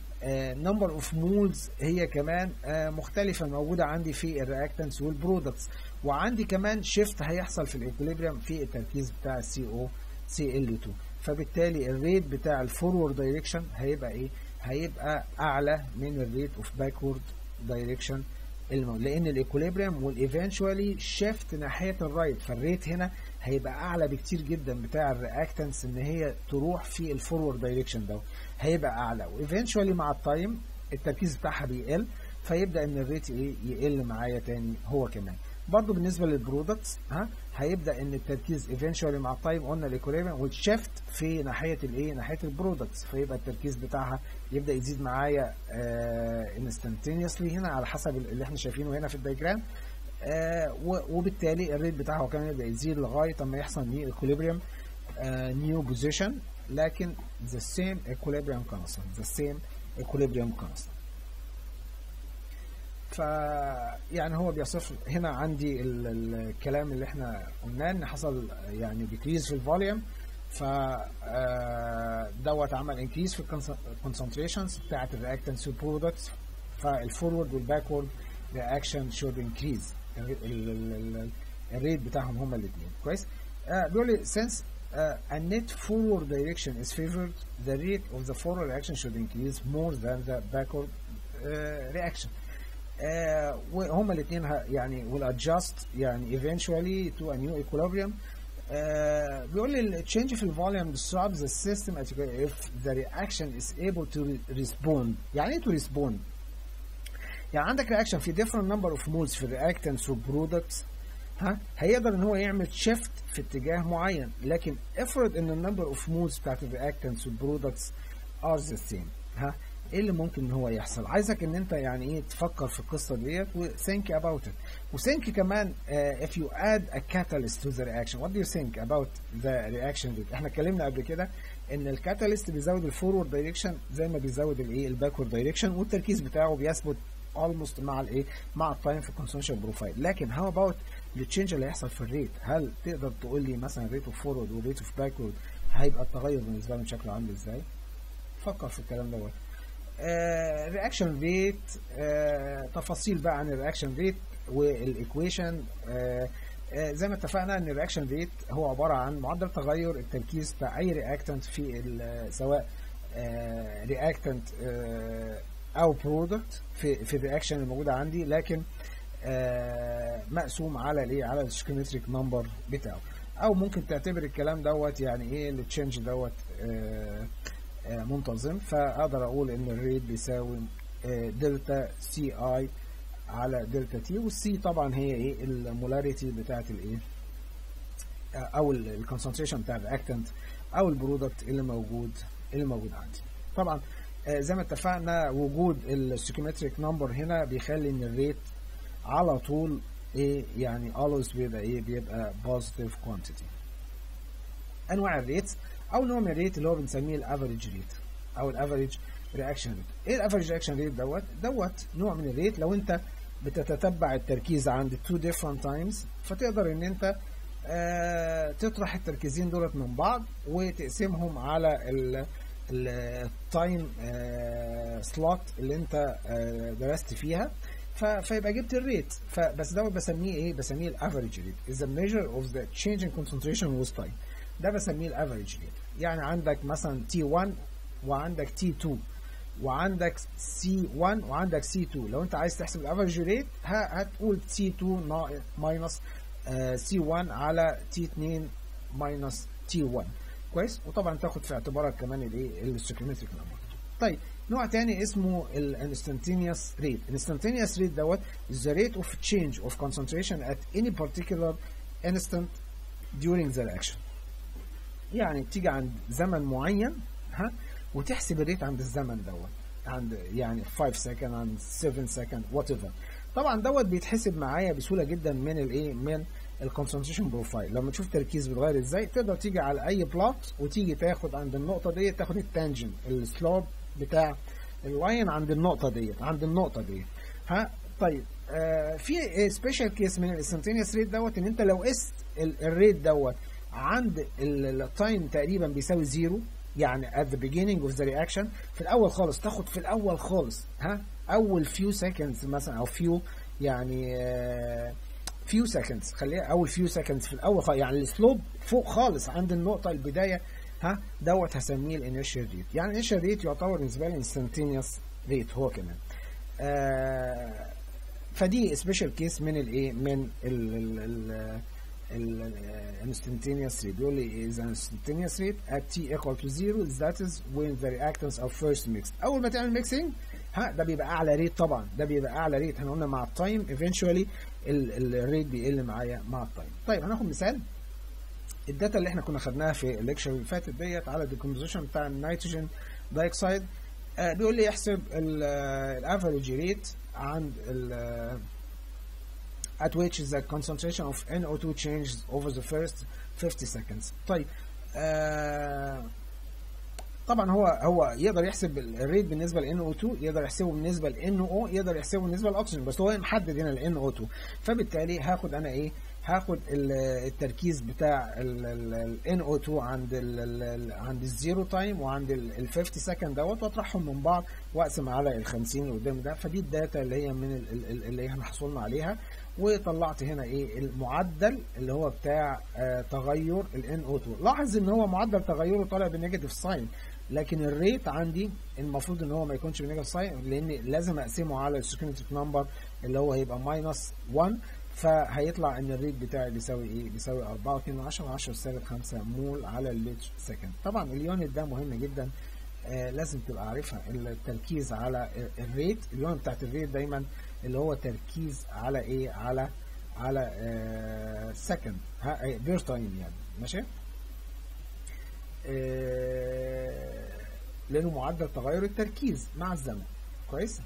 نمبر اوف مولز هي كمان آه مختلفه موجوده عندي في الرياكتنس والبرودكتس وعندي كمان شيفت هيحصل في الايكوليبريم في التركيز بتاع السي او سي ال 2 فبالتالي الريت بتاع الفورورد دايركشن هيبقى ايه هيبقى اعلى من الريت اوف باكورد دايركشن لان الايكوليبريم والايفينشوالي شيفت ناحيه الرايت فالريت هنا هيبقى اعلى بكتير جدا بتاع الرياكتنس ان هي تروح في الفورورد دايركشن ده هيبقى اعلى وايفينشوالي مع التايم التركيز بتاعها بيقل فيبدا ان الريت ايه يقل معايا تاني هو كمان برضو بالنسبه للبرودكتس ها هيبدا ان التركيز ايفينشوالي مع التايم قلنا الايكوليبريم والشيفت في ناحيه الايه ناحيه البرودكتس فيبقى التركيز بتاعها يبدا يزيد معايا انستنتينيوسلي هنا على حسب اللي احنا شايفينه هنا في الدايجرام آه وبالتالي الريت بتاعه كمان يبدا يزيد لغايه اما يحصل نيو ايكوليبريم نيو بوزيشن لكن the same equilibrium constant the same equilibrium constant ف يعني هو بيصف هنا عندي ال ال الكلام اللي احنا قلناه ان حصل يعني decrease في الفوليوم ف دوت عمل increase في الكونسنتريشنز بتاعت الرياكتنس والبرودكتس فالفورورد والباكورد رياكشن should increase الريت بتاعهم هما الاثنين كويس بيقول لي since uh, a net forward direction is favored the rate of the forward reaction should increase more than the backward uh, reaction uh, وهما الاثنين يعني will adjust يعني eventually to a new equilibrium uh, بيقول لي change في الفوليوم disrupts the system if the reaction is able to respond يعني ايه to respond يعني عندك رياكشن في different number of moles في الرياكتنس والبرودكتس ها هيقدر ان هو يعمل شيفت في اتجاه معين لكن افرض ان النمبر اوف مولز بتاعت الرياكتنس والبرودكتس ار ذا سيم ها ايه اللي ممكن ان هو يحصل عايزك ان انت يعني ايه تفكر في القصه ديت وثينك اباوت ات وثينك كمان uh, if you add a catalyst to the reaction what do you think about the reaction date احنا اتكلمنا قبل كده ان الكاتاليست بيزود الفورورد دايركشن زي ما بيزود الايه الباكورد دايركشن والتركيز بتاعه بيثبت almost مع الايه مع التايم في الكونسنشن بروفايل لكن هاو اباوت التشينج اللي هيحصل في الريت هل تقدر تقول لي مثلا ريت اوف فورورد وريت اوف باكورد هيبقى التغير بالنسبه لهم شكله عامل ازاي فكر في الكلام دوت رياكشن ريت تفاصيل بقى عن الرياكشن ريت والايكويشن زي ما اتفقنا ان الرياكشن ريت هو عباره عن معدل تغير التركيز بتاع اي رياكتنت في سواء رياكتنت او برودكت في في الرياكشن الموجوده عندي لكن آه مقسوم على الايه على السكيمتريك نمبر بتاعه او ممكن تعتبر الكلام دوت يعني ايه التشينج دوت آه آه منتظم فاقدر اقول ان الريت بيساوي دلتا سي اي على دلتا تي والسي طبعا هي ايه المولاريتي بتاعت الايه او الكونسنتريشن بتاع الرياكتنت او البرودكت اللي موجود اللي موجود عندي طبعا زي ما اتفقنا وجود السكيمتريك نمبر هنا بيخلي ان الريت على طول ايه يعني always بيبقى ايه بيبقى positive quantity انواع الريتس او نوع من الريت اللي هو بنسميه الافريج ريت او الافريج رياكشن ريت ايه الافريج رياكشن ريت دوت دوت نوع من الريت لو انت بتتتبع التركيز عند two different times فتقدر ان انت آه تطرح التركيزين دولت من بعض وتقسمهم على التايم سلوت اللي انت آه درست فيها فيبقى جبت الريت فبس دوت بسميه ايه بسميه الافريج ريت is a measure of the change in concentration with time ده بسميه الافريج ريت يعني عندك مثلا T1 وعندك T2 وعندك C1 وعندك C2 لو انت عايز تحسب الافريج ريت هتقول C2 ماينس C1 على T2 ماينس T1 كويس وطبعا تاخد في اعتبارك كمان الايه السكيومتريك نمبر طيب نوع تاني اسمه الانستنتينيوس ريت الانستنتينيوس ريت دوت is the rate of change of concentration at any particular instant during the reaction يعني بتيجي عند زمن معين ها وتحسب الريت عند الزمن دوت عند يعني 5 سكند عند 7 سكند وات ايفر طبعا دوت بيتحسب معايا بسهوله جدا من الايه من الكونسنتريشن بروفايل لما تشوف تركيز بيتغير ازاي تقدر تيجي على اي بلوت وتيجي تاخد عند النقطه ديت تاخد التانجن السلوب بتاع اللاين عند النقطه ديت عند النقطه ديت ها طيب آه في سبيشال كيس من الانستنتينيوس ريت دوت ان انت لو قست الريت دوت عند التايم تقريبا بيساوي زيرو يعني at the beginning of the reaction في الاول خالص تاخد في الاول خالص ها اول few seconds مثلا او few يعني uh, few seconds خليها اول few seconds في الاول خالص يعني السلوب فوق خالص عند النقطه البدايه ها دوت هسميه الانيشال ريت يعني الانيشال ريت يعتبر بالنسبه لي انستنتينيوس ريت هو كمان آه فدي سبيشال كيس من الايه من ال ال ال instantaneous rate بيقول لي is an instantaneous rate at t equal to zero that is when the reactants are first mixed اول ما تعمل mixing ها ده بيبقى اعلى ريت طبعا ده بيبقى اعلى ريت احنا قلنا مع التايم eventually الريت بيقل معايا مع التايم طيب هناخد مثال الداتا اللي احنا كنا خدناها في الليكشر اللي فاتت ديت على الديكومبوزيشن بتاع النيتروجين دايوكسيد آه بيقول لي يحسب الافريج ريت عند ال at which the concentration of NO2 changes over the first 50 seconds. طيب آه طبعا هو هو يقدر يحسب الريت بالنسبه ل NO2 يقدر يحسبه بالنسبه ل NO يقدر يحسبه بالنسبه للاكسجين بس هو محدد هنا ال NO2 فبالتالي هاخد انا ايه هاخد التركيز بتاع ال NO2 عند ال عند الزيرو تايم وعند ال 50 سكند دوت واطرحهم من بعض واقسم على ال 50 اللي قدام ده فدي الداتا اللي هي من اللي احنا حصلنا عليها وطلعت هنا ايه المعدل اللي هو بتاع آه تغير ال NO2 لاحظ ان هو معدل تغيره طالع بالنيجاتيف ساين لكن الريت عندي المفروض ان هو ما يكونش بالنيجاتيف ساين لان لازم اقسمه على السكيومتريك نمبر اللي هو هيبقى ماينس 1 فهيطلع ان الريت بتاعي بيساوي ايه؟ بيساوي 4.2 10 سالب 5 مول على اللتر سكند طبعا اليونت ده مهم جدا آه لازم تبقى عارفها التركيز على الريت اليونت بتاعت الريت دايما اللي هو تركيز على ايه على على آه سكند بير تايم يعني ماشي آه لانه معدل تغير التركيز مع الزمن كويس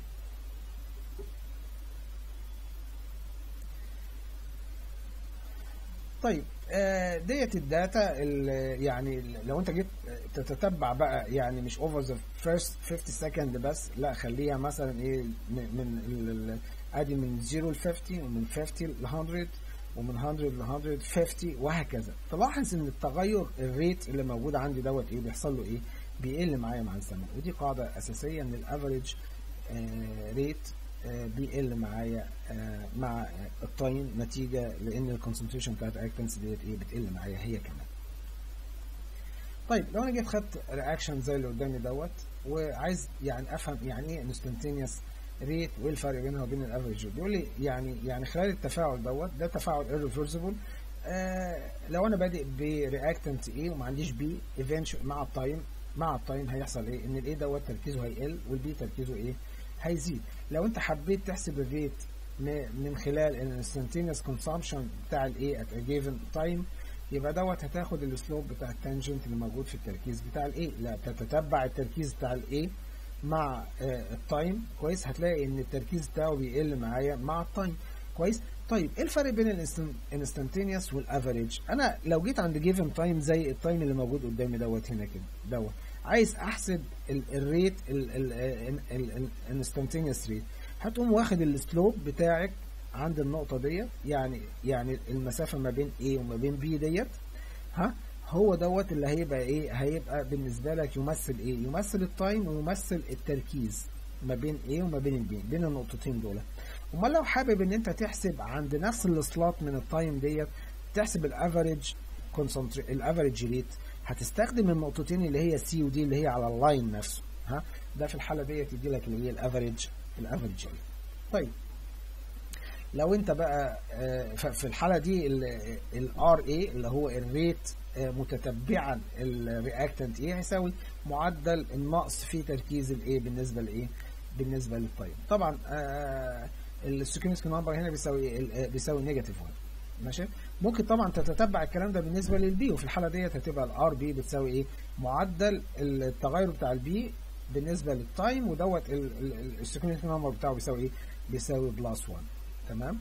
طيب آه ديت الداتا يعني لو انت جيت تتتبع بقى يعني مش اوفر ذا فيرست 50 سكند بس لا خليها مثلا ايه من ادي من 0 ل 50 ومن 50 ل 100 ومن 100 ل 150 وهكذا تلاحظ ان التغير الريت اللي موجود عندي دوت ايه بيحصل له ايه بيقل معايا مع الزمن ودي قاعده اساسيه ان الافريج آه ريت آه بيقل معايا آه مع التايم نتيجه لان الكونسنتريشن بتاعت الاكتنس ديت ايه بتقل معايا هي كمان طيب لو انا جيت خدت رياكشن زي اللي قدامي دوت وعايز يعني افهم يعني ايه انستنتينيوس ريت وايه الفرق بينها وبين الافريج بيقول لي يعني يعني خلال التفاعل دوت ده تفاعل irreversible آه لو انا بادئ برياكتنت ايه وما عنديش بي ايفنشال مع التايم مع التايم هيحصل ايه ان الايه دوت تركيزه هيقل والبي تركيزه ايه هيزيد لو انت حبيت تحسب الريت من خلال الانستنتينيوس كونسامشن بتاع الايه ات جيفن تايم يبقى دوت هتاخد السلوب بتاع التانجنت اللي موجود في التركيز بتاع الايه لا تتتبع التركيز بتاع الايه مع آه التايم كويس هتلاقي ان التركيز بتاعه بيقل معايا مع التايم كويس طيب ايه الفرق بين الانستنتينيوس والافريج انا لو جيت عند جيفن تايم زي التايم اللي موجود قدامي دوت هنا كده دوت عايز احسب الريت الانستنتينيوس ريت هتقوم واخد السلوب بتاعك عند النقطة ديت يعني يعني المسافة ما بين A وما بين B ديت ها هو دوت اللي هيبقى ايه هيبقى بالنسبة لك يمثل ايه يمثل التايم ويمثل التركيز ما بين A وما بين البي بين النقطتين دول امال لو حابب ان انت تحسب عند نفس السلوت من التايم ديت تحسب الافريج الافريج ريت هتستخدم النقطتين اللي هي سي ودي اللي هي على اللاين نفسه ها ده في الحاله ديت يدي لك اللي هي الافريج الافريج ريت طيب لو انت بقى في الحاله دي الار اي اللي هو الريت متتبعا الرياكتنت ايه هيساوي معدل النقص في تركيز الايه بالنسبه لايه بالنسبه للتايم طبعا السكيمسكي نمبر هنا بيساوي بيساوي نيجاتيف 1 ماشي ممكن طبعا تتتبع الكلام ده بالنسبه للبي وفي الحاله ديت هتبقى الار بي بتساوي ايه معدل التغير بتاع البي بالنسبه للتايم ودوت السكيمسكي نمبر بتاعه بيساوي ايه بيساوي بلس 1 تمام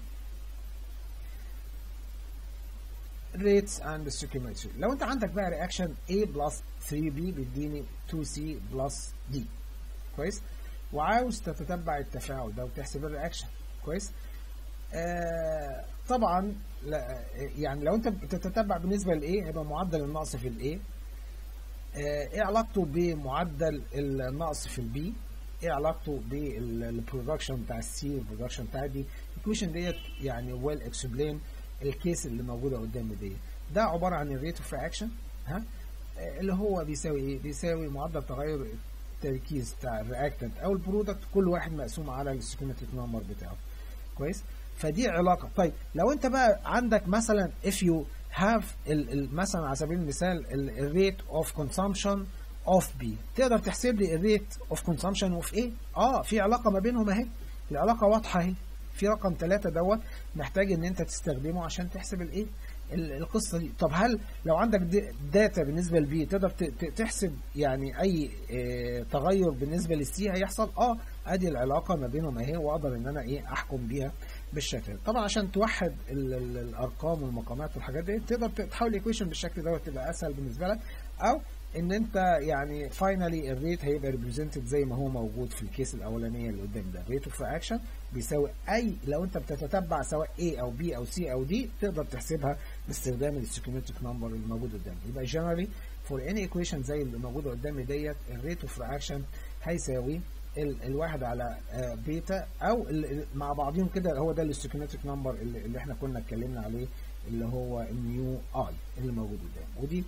rates and stoichiometry لو انت عندك بقى رياكشن A plus 3B بيديني 2C plus D كويس وعاوز تتتبع التفاعل ده وتحسب الرياكشن كويس آه طبعا لا يعني لو انت بتتتبع بالنسبه لايه هيبقى معدل النقص في الايه آه ايه علاقته بمعدل النقص في البي ايه علاقته بالبرودكشن بتاع السي والبرودكشن بتاع دي الايكويشن ديت يعني ويل اكسبلين الكيس اللي موجوده قدامي دي ده عباره عن الريت اوف رياكشن ها اللي هو بيساوي ايه بيساوي معدل تغير التركيز بتاع الرياكتنت او البرودكت كل واحد مقسوم على السكيماتيك نمبر بتاعه كويس فدي علاقه طيب لو انت بقى عندك مثلا if you have ال ال مثلا على سبيل المثال الريت اوف كونسامشن اوف بي تقدر تحسب لي الريت اوف كونسامشن اوف ايه اه في علاقه ما بينهم اهي العلاقه واضحه اهي في رقم ثلاثة دوت محتاج ان انت تستخدمه عشان تحسب الايه القصه دي طب هل لو عندك داتا بالنسبه للبي تقدر تحسب يعني اي اه تغير بالنسبه للسي هيحصل اه ادي العلاقه ما بينهم اهي واقدر ان انا ايه احكم بيها بالشكل طبعا عشان توحد ال ال الارقام والمقامات والحاجات دي تقدر تحول الايكويشن بالشكل دوت تبقى اسهل بالنسبه لك او ان انت يعني فاينلي الريت هيبقى ريبريزنتد زي ما هو موجود في الكيس الاولانيه اللي قدام ده ريت اوف اكشن بيساوي اي لو انت بتتتبع سواء A او B او C او D تقدر تحسبها باستخدام السكيماتيك نمبر اللي موجود قدامي يبقى جنرالي فور اني ايكويشن زي اللي موجوده قدامي ديت الريت اوف رياكشن هيساوي ال الواحد على بيتا او مع بعضهم كده هو ده السكيماتيك نمبر اللي, اللي احنا كنا اتكلمنا عليه اللي هو النيو اي اللي موجود قدام ودي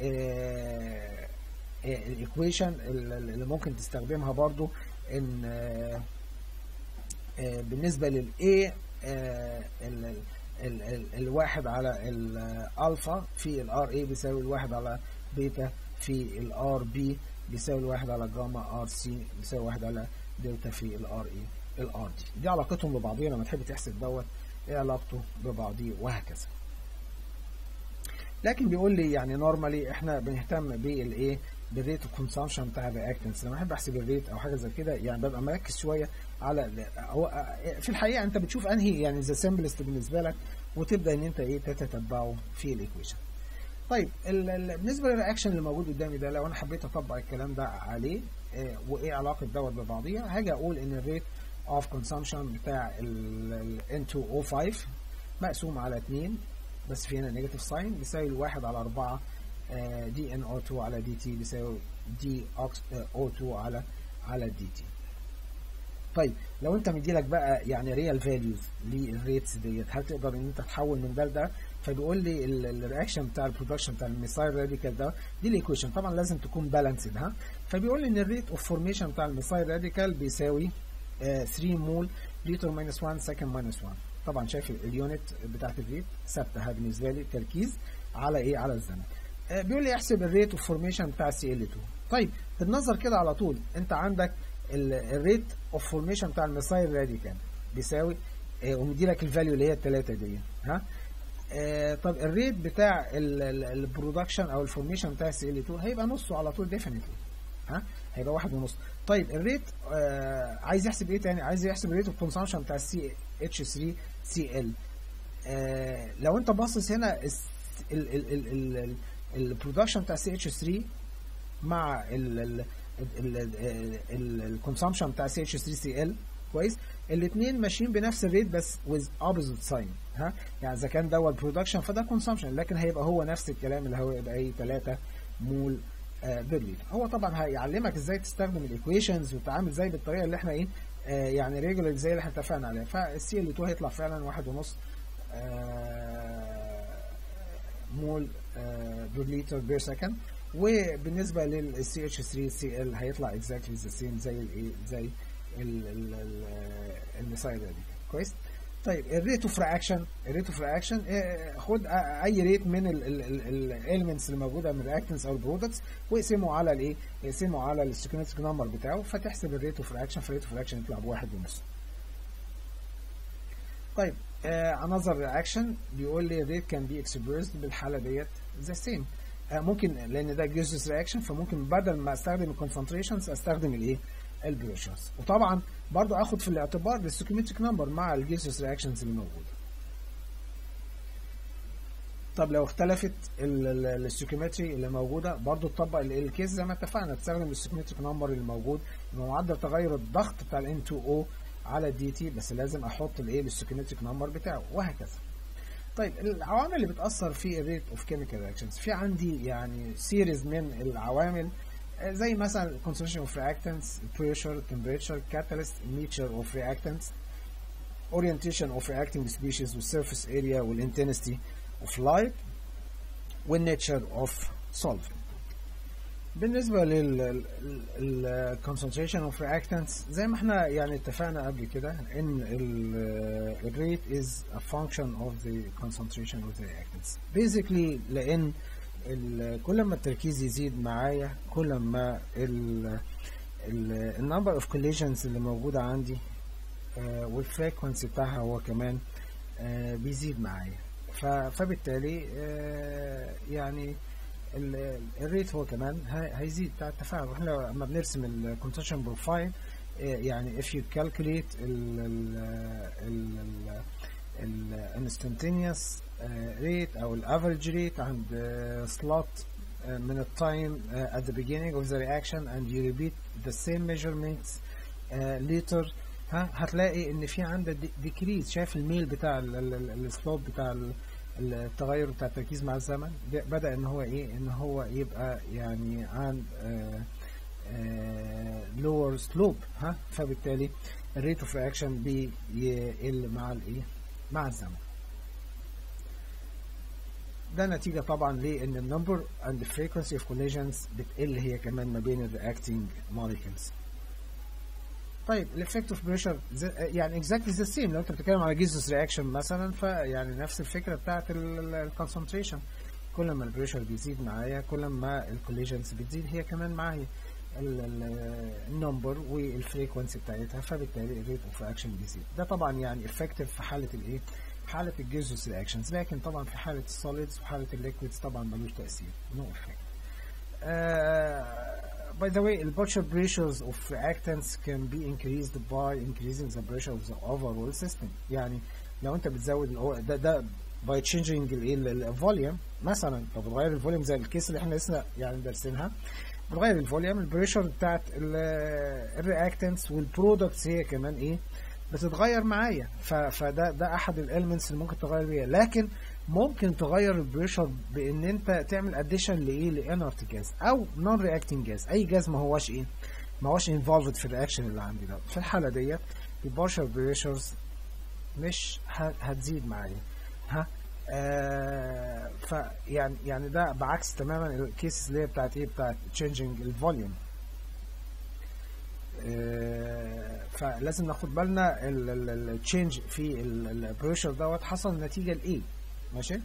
الايكويشن اللي ممكن تستخدمها برضو ان بالنسبه للاي الواحد على الالفا في الار اي بيساوي الواحد على بيتا في الار بي بيساوي الواحد على جاما ار سي بيساوي واحد على دلتا في الار اي الار دي دي علاقتهم ببعضيها لما تحب تحسب دوت ايه علاقته ببعضيه وهكذا لكن بيقول لي يعني نورمالي احنا بنهتم بالايه بالريت اوف كونسامشن بتاع الرياكتنس لما احب احسب الريت او حاجه زي كده يعني ببقى مركز شويه على هو في الحقيقه انت بتشوف انهي يعني ذا سمبلست بالنسبه لك وتبدا ان انت ايه تتتبعه في الايكويشن طيب ال ال بالنسبه للرياكشن اللي موجود قدامي ده لو انا حبيت اطبق الكلام ده عليه اه وايه علاقه دوت ببعضيها هاجي اقول ان الريت اوف كونسامشن بتاع ال N2O5 مقسوم على 2 بس في هنا نيجاتيف ساين بيساوي الواحد على 4 دي ان او 2 على دي تي بيساوي دي او 2 على على دي تي طيب لو انت مديلك بقى يعني ريال فاليوز للريتس ديت هل تقدر ان انت تحول من ده لده فبيقول لي الرياكشن بتاع البرودكشن بتاع الميثايل راديكال ده دي الايكويشن طبعا لازم تكون بالانسد ها فبيقول لي ان الريت اوف فورميشن بتاع الميثايل راديكال بيساوي 3 مول لتر ماينس 1 سكند ماينس 1 طبعا شايف اليونت بتاعت الريت ثابته بالنسبه لي تركيز على ايه على الزمن آه بيقول لي احسب الريت اوف فورميشن بتاع السي ال 2 طيب بالنظر كده على طول انت عندك الريت اوف فورميشن بتاع الميثايل راديكال بيساوي آه ومدي لك الفاليو اللي هي الثلاثه دي ها آه طب الريت بتاع البرودكشن او الفورميشن بتاع السي ال 2 هيبقى نصه على طول ديفينتلي ها هيبقى واحد ونص طيب الريت آه عايز يحسب ايه تاني عايز يحسب الريت اوف كونسامشن بتاع السي H3Cl آه لو انت باصص هنا البرودكشن بتاع CH3 مع الكونسامشن بتاع CH3Cl كويس الاثنين ماشيين بنفس الريت بس with opposite sign ها يعني اذا كان دوت برودكشن فده كونسامشن لكن هيبقى هو نفس الكلام اللي هو يبقى ايه 3 مول بير لتر هو طبعا هيعلمك ازاي تستخدم الايكويشنز وتتعامل ازاي بالطريقه اللي احنا ايه آه يعني ريجولار زي اللي احنا اتفقنا عليها فالسي ال 2 هيطلع فعلا واحد ونص آه مول آه بير لتر بير سكند وبالنسبه للسي اتش 3 سي ال هيطلع اكزاكتلي ذا سيم زي الايه زي المثال دي كويس طيب الريت اوف رياكشن الريت اوف رياكشن خد اي ريت من الاليمنتس اللي موجوده من الرياكتنس او البرودكتس واقسمه على الايه؟ اقسمه على السكينتيك نمبر بتاعه فتحسب الريت اوف رياكشن فالريت اوف رياكشن يطلع بواحد ونص. طيب انذر رياكشن بيقول لي الريت كان بي اكسبريسد بالحاله ديت ذا سيم ممكن لان ده جيزوس رياكشن فممكن بدل ما استخدم الكونسنتريشنز استخدم الايه؟ البريشرز وطبعا برضو اخد في الاعتبار الستوكيومتريك نمبر مع الجيسوس رياكشنز اللي موجوده طب لو اختلفت الستوكيومتري اللي موجوده برضو تطبق الكيس زي ما اتفقنا تستخدم الستوكيومتريك نمبر اللي موجود يبقى معدل تغير الضغط بتاع ال N2O على الدي تي بس لازم احط الايه الستوكيومتريك نمبر بتاعه وهكذا طيب العوامل اللي بتاثر في الريت اوف كيميكال رياكشنز في عندي يعني سيريز من العوامل زي مثلا concentration of reactants, pressure, temperature, catalyst, nature of reactants, orientation of reacting species with surface area والintensity of light والnature of solvent. بالنسبة لل concentration of reactants زي ما احنا يعني اتفقنا قبل كده ان ال rate is a function of the concentration of the reactants. Basically لان كل ما التركيز يزيد معايا كل ما النمبر اوف collisions اللي موجودة عندي والفريكونسي بتاعها هو كمان بيزيد معايا فبالتالي يعني الريت هو كمان هيزيد بتاع التفاعل واحنا لما بنرسم الكونتنشن بروفايل يعني if you calculate الانستنتينيوس ريت او الافريج ريت عند سلوت من التايم at the beginning of the reaction and you repeat the same measurements later ها هتلاقي ان في عندك ديكريز شايف الميل بتاع السلوب بتاع التغير بتاع التركيز مع الزمن بدا ان هو ايه ان هو يبقى يعني عن لور سلوب ها فبالتالي الريت اوف رياكشن بيقل مع الايه مع الزمن ده نتيجة طبعا لأن النمبر and the frequency of collisions بتقل هي كمان ما بين الرياكتنج molecules. طيب الافكت اوف بريشر يعني اكزاكتلي ذا سيم لو انت بتتكلم على جيزوس رياكشن مثلا فيعني نفس الفكره بتاعت الكونسنتريشن كل ما البريشر بيزيد معايا كل ما الكوليجنز بتزيد هي كمان معايا النمبر والفريكونسي بتاعتها فبالتالي الريت اوف اكشن بيزيد ده طبعا يعني افكتيف في حاله الايه حالة الجيزوس رياكشنز لكن طبعا في حالة السوليدز وحالة الليكويدز طبعا ملوش تأثير no effect. Uh, by the way, the pressure pressures of reactants can be increased by increasing the pressure of the overall system. يعني لو انت بتزود ده ده by changing الفوليوم مثلا لو بتغير الفوليوم زي الكيس اللي احنا لسه يعني دارسينها بتغير الفوليوم البريشر بتاعت الرياكتنتس والبرودكتس هي كمان ايه بتتغير معايا فده ده احد الاليمنتس اللي ممكن تغير بيها لكن ممكن تغير البريشر بان انت تعمل اديشن لايه لانرت جاز او نون رياكتنج جاز اي جاز ما هواش ايه ما هواش انفولفد في الرياكشن اللي عندي ده في الحاله ديت البارشل بريشرز مش هتزيد معايا ها آه فيعني يعني ده بعكس تماما الكيسز اللي هي بتاعت ايه بتاعت تشينجينج الفوليوم فلازم ناخد بالنا التشينج في البريشر دوت حصل نتيجه لايه ماشي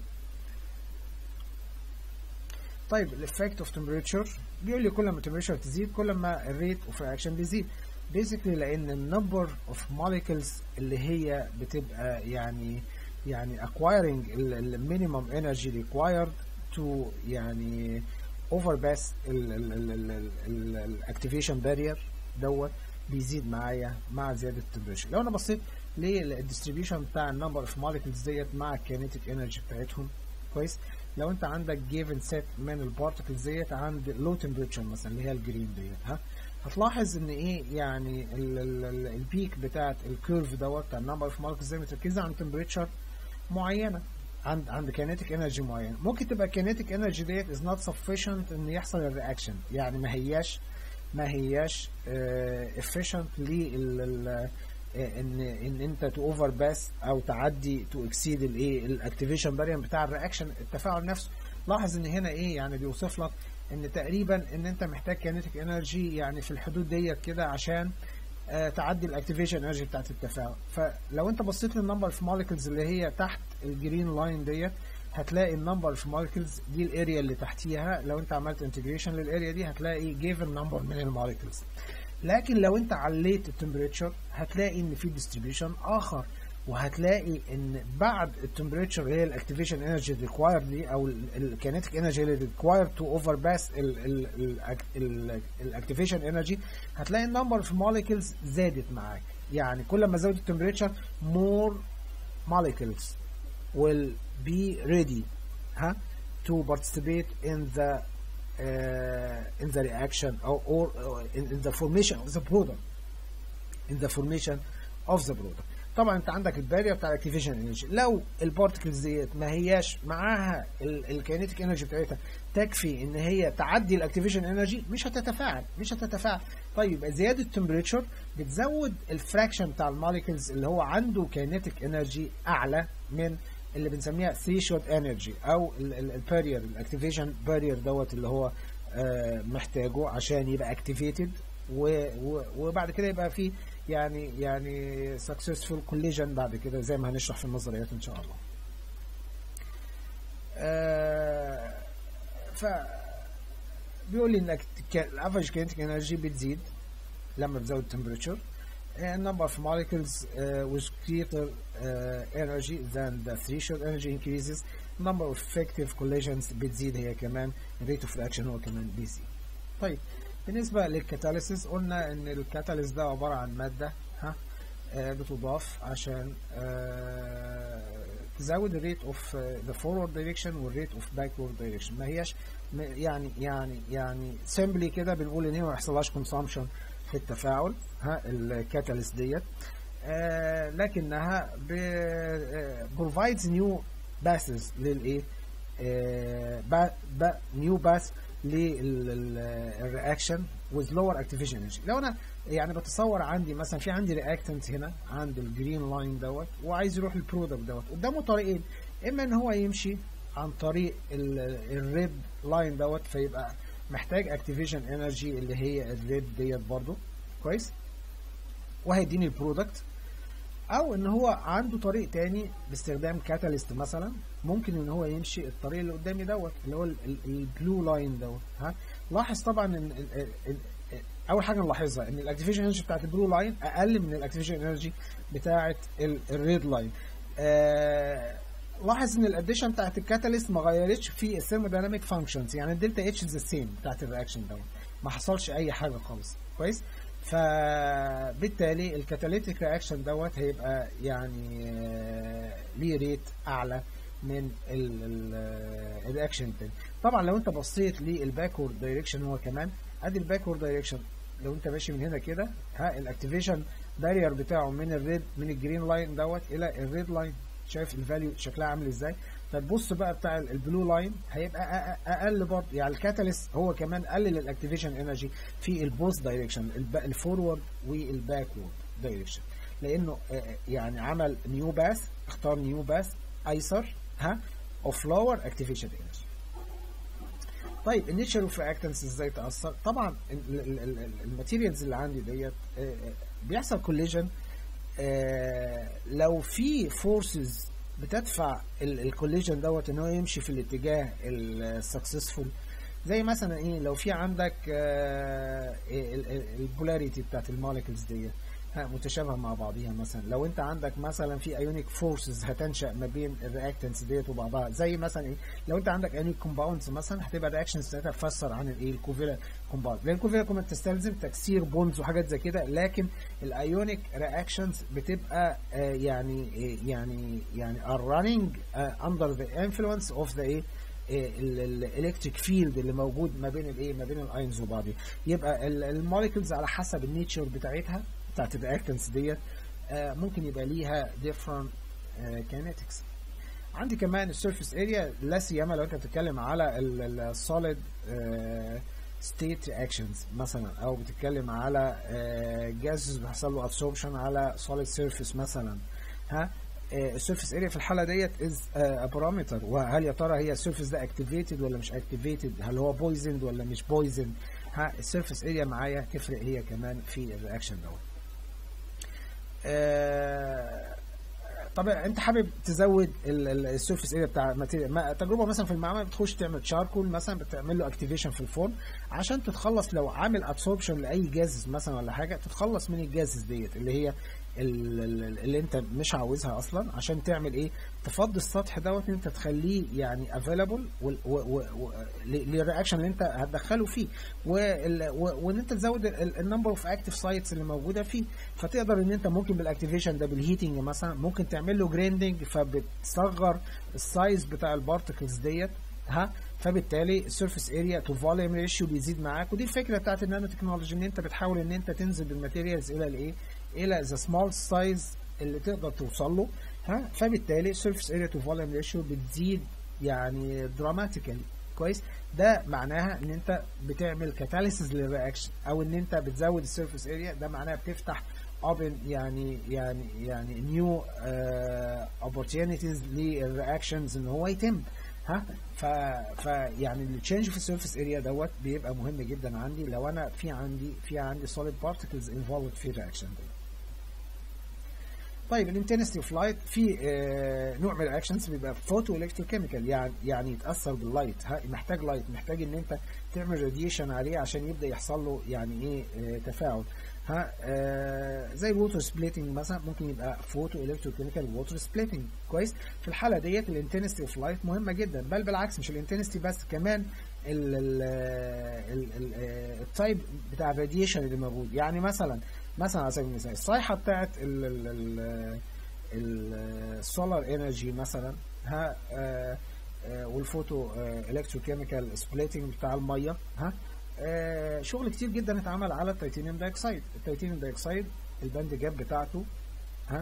طيب الافكت اوف تمبريتشر بيقول لي كل ما التمبريتشر تزيد كل ما الريت اوف رياكشن بيزيد بيزيكلي لان النمبر اوف موليكولز اللي هي بتبقى يعني يعني acquiring المينيمم انرجي required to يعني overpass الاكتيفيشن بارير دوت بيزيد معايا مع زياده التمبريتشر لو انا بصيت للديستريبيوشن بتاع النمبر اوف مولكيولز ديت مع الكينيتيك انرجي بتاعتهم كويس لو انت عندك جيفن سيت من البارتكلز ديت عند لو تمبريتشر مثلا اللي هي الجرين ديت ها هتلاحظ ان ايه يعني البيك بتاعت الكيرف دوت بتاع النمبر اوف مولكيولز دي متركزه عند تمبريتشر معينه عند عند كينيتيك انرجي معين ممكن تبقى كينيتيك انرجي ديت از نوت سفيشنت ان يحصل الرياكشن يعني ما هياش ما هياش افيشنت لل ان ان انت تو اوفر باس او تعدي تو اكسيد الايه الاكتيفيشن بارير بتاع الرياكشن التفاعل نفسه لاحظ ان هنا ايه يعني بيوصف لك ان تقريبا ان انت محتاج كينيتيك انرجي يعني في الحدود ديت كده عشان آه تعدي الاكتيفيشن انرجي بتاعت التفاعل فلو انت بصيت للنمبر اوف مولكيولز اللي هي تحت الجرين لاين ديت هتلاقي النمبر اوف مولكيولز دي الاريا اللي تحتيها لو انت عملت انتجريشن للاريا دي هتلاقي جيفن نمبر من المولكيولز لكن لو انت عليت التمبريتشر هتلاقي ان في ديستريبيوشن اخر وهتلاقي ان بعد التمبريتشر اللي هي الاكتيفيشن انرجي ريكوايرد دي او الكينيتيك انرجي اللي ريكوايرد تو اوفر باس الاكتيفيشن انرجي هتلاقي النمبر اوف مولكيولز زادت معاك يعني كل ما زود التمبريتشر مور molecules will be ready huh, to participate in the uh, in the reaction or, or in, in the formation of the product in the formation of the product طبعا انت عندك البارير بتاع الاكتيفيشن انرجي لو البارتكلز ديت ما هياش معاها الكينيتيك انرجي بتاعتها تكفي ان هي تعدي الاكتيفيشن انرجي مش هتتفاعل مش هتتفاعل طيب زياده التمبريتشر بتزود الفراكشن بتاع الموليكولز اللي هو عنده كينيتيك انرجي اعلى من اللي بنسميها ثريشولد انرجي او البارير الاكتيفيشن بارير دوت اللي هو آه محتاجه عشان يبقى اكتيفيتد وبعد كده يبقى في يعني يعني سكسسفول كوليجن بعد كده زي ما هنشرح في النظريات ان شاء الله. آه ف بيقول لي انك الافرج كينيتيك انرجي بتزيد لما بتزود التمبريتشر and number of molecules uh, with greater uh, energy than the threshold energy increases number of effective collisions بتزيد هي كمان rate of reaction هو كمان بيزيد طيب بالنسبة للكاتاليسيس قلنا ان الكاتاليس ده عبارة عن مادة ها آه بتضاف عشان آه تزود الريت اوف ذا فورورد دايركشن والريت اوف باكورد دايركشن ما هياش يعني يعني يعني سيمبلي كده بنقول ان هي ما يحصلهاش كونسامشن في التفاعل ها الكاتاليست ديت آه لكنها بروفايدز نيو باسز للايه نيو باس للرياكشن with lower activation energy لو انا يعني بتصور عندي مثلا في عندي رياكتنت هنا عند الجرين لاين دوت وعايز يروح البرودكت دوت قدامه طريقين اما ان هو يمشي عن طريق الريد لاين دوت فيبقى محتاج اكتيفيشن انرجي اللي هي الريد ديت برضو كويس وهيديني البرودكت او ان هو عنده طريق تاني باستخدام كاتاليست مثلا ممكن ان هو يمشي الطريق اللي قدامي دوت اللي هو البلو لاين دوت ها لاحظ طبعا ان ال ال اول حاجه نلاحظها ان الاكتيفيشن انرجي بتاعت البلو لاين اقل من الاكتيفيشن انرجي بتاعت الريد لاين آه لاحظ ان الاديشن بتاعت الكاتاليست ما غيرتش في الثيرمودايناميك فانكشنز يعني الدلتا اتش ذا سيم بتاعت الرياكشن دوت ما حصلش اي حاجه خالص كويس فبالتالي الكاتاليتيك رياكشن دوت هيبقى يعني ليه ريت اعلى من الرياكشن التاني طبعا لو انت بصيت للباكورد دايركشن هو كمان ادي الباكورد دايركشن لو انت ماشي من هنا كده ها الاكتيفيشن بارير بتاعه من الريد من الجرين لاين دوت الى الريد لاين شايف الفاليو شكلها عامل ازاي فتبص بقى بتاع البلو لاين هيبقى اقل برضه يعني الكاتاليست هو كمان قلل الاكتيفيشن انرجي في البوست دايركشن الفورورد والباكورد دايركشن لانه يعني عمل نيو باث اختار نيو باث ايسر ها اوف لور اكتيفيشن انرجي طيب النيتشر اوف رياكتنس ازاي تاثر طبعا الماتيريالز اللي عندي ديت بيحصل كوليجن لو في فورسز بتدفع الكوليجن دوت ان هو يمشي في الاتجاه السكسسفول زي مثلا ايه لو في عندك البولاريتي بتاعت الموليكولز ديت متشابهه مع بعضيها مثلا لو انت عندك مثلا في ايونيك فورسز هتنشا ما بين الرياكتنتس ديت وبعضها زي مثلا ايه لو انت عندك ايونيك كومباوندز مثلا هتبقى الرياكشنز بتاعتها تفسر عن الايه الكوفيلا كومباوند لان الكوفيلا كومباوند تستلزم تكسير بونز وحاجات زي كده لكن الايونيك رياكشنز بتبقى آه يعني آه يعني يعني are running uh, under the influence of the ايه الالكتريك فيلد اللي موجود ما بين الايه ما بين الاينز وبعضها يبقى الموليكولز على حسب النيتشر بتاعتها بتاعت الرياكتنس ديت ممكن يبقى ليها different kinetics عندي كمان السيرفيس اريا لا سيما لو انت بتتكلم على السوليد ستيت رياكشنز مثلا او بتتكلم على جاز بيحصل له ابسوربشن على سوليد سيرفيس مثلا ها السيرفيس اريا في الحاله ديت از بارامتر وهل يا ترى هي السيرفيس ده اكتيفيتد ولا مش اكتيفيتد هل هو بويزند ولا مش بويزند ها السيرفيس اريا معايا تفرق هي كمان في الرياكشن دوت آه طبعا انت حابب تزود السيرفيس اريا بتاع تجربه مثلا في المعمل بتخش تعمل تشاركول مثلا بتعمل له اكتيفيشن في الفورم عشان تتخلص لو عامل ابسوربشن لاي جازز مثلا ولا حاجه تتخلص من الجازز ديت اللي هي اللي انت مش عاوزها اصلا عشان تعمل ايه تفضي السطح دوت ان انت تخليه يعني افيلابل للرياكشن اللي انت هتدخله فيه وان انت تزود النمبر اوف اكتيف سايتس اللي موجوده فيه فتقدر ان انت ممكن بالاكتيفيشن ده بالهيتنج مثلا ممكن تعمل له جريندنج فبتصغر السايز بتاع البارتكلز ديت ها فبالتالي السيرفيس اريا تو فوليوم ريشيو بيزيد معاك ودي الفكره بتاعت النانو تكنولوجي ان انت بتحاول ان انت تنزل بالماتيريالز الى الايه الى ذا سمول سايز اللي تقدر توصل له ها فبالتالي السيرفيس اريا تو فوليوم ريشيو بتزيد يعني دراماتيكالي كويس ده معناها ان انت بتعمل كاتاليسيس للرياكشن او ان انت بتزود السيرفيس اريا ده معناها بتفتح open يعني يعني يعني نيو opportunities للرياكشنز ان هو يتم ها ف ف يعني التشينج في السيرفيس اريا دوت بيبقى مهم جدا عندي لو انا في عندي في عندي solid particles involved في الرياكشن ده طيب الانتنستي اوف لايت في آه نوع من الرياكشنز بيبقى فوتو الكتروكيميكال يعني يعني يتاثر باللايت محتاج لايت محتاج ان انت تعمل راديشن عليه عشان يبدا يحصل له يعني ايه آه تفاعل ها آه زي الووتر سبليتنج مثلا ممكن يبقى فوتو الكتروكيميكال ووتر سبليتنج كويس في الحاله ديت الانتنستي اوف لايت مهمه جدا بل بالعكس مش الانتنستي بس كمان التايب بتاع الراديشن اللي موجود يعني مثلا مثلا على سبيل المثال الصيحه بتاعت السولار انرجي مثلا ها آه آه والفوتو الكتروكيميكال سبليتنج بتاع الميه ها آه شغل كتير جدا اتعمل على التيتانيوم دايوكسيد التيتانيوم دايوكسيد الباند جاب بتاعته ها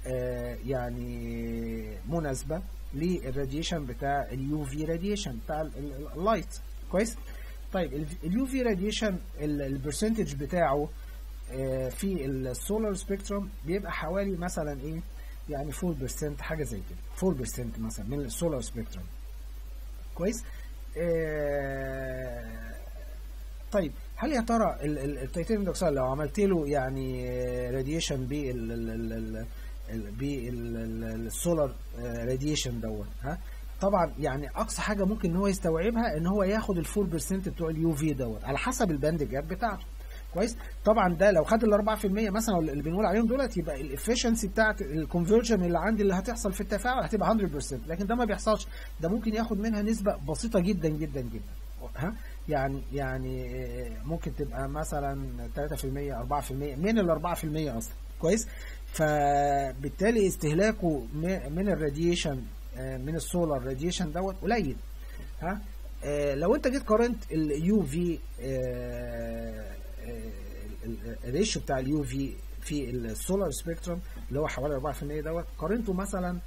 يعني مناسبه للراديشن بتاع اليو في راديشن بتاع اللايت كويس طيب اليو في راديشن البرسنتج بتاعه في السولار سبيكتروم بيبقى حوالي مثلا ايه يعني 4% حاجه زي كده 4% مثلا من السولار سبيكتروم كويس آه طيب هل يا ترى التيتانيوم دايوكسيد لو عملت له يعني راديشن بال بالسولار راديشن دوت ها طبعا يعني اقصى حاجه ممكن ان هو يستوعبها ان هو ياخد ال 4% بتوع اليو في دوت على حسب الباند جاب بتاعته كويس طبعا ده لو خد ال 4% مثلا اللي بنقول عليهم دولت يبقى الافشنسي بتاعت الكونفرجن اللي عندي اللي هتحصل في التفاعل هتبقى 100% لكن ده ما بيحصلش ده ممكن ياخد منها نسبه بسيطه جدا جدا جدا ها يعني يعني ممكن تبقى مثلا 3% 4% من ال 4% اصلا كويس فبالتالي استهلاكه من الراديشن من السولار راديشن دوت قليل ها لو انت جيت قارنت اليو في الريشيو بتاع اليو في في السولار سبيكتروم اللي هو حوالي 4% دوت قارنته مثلا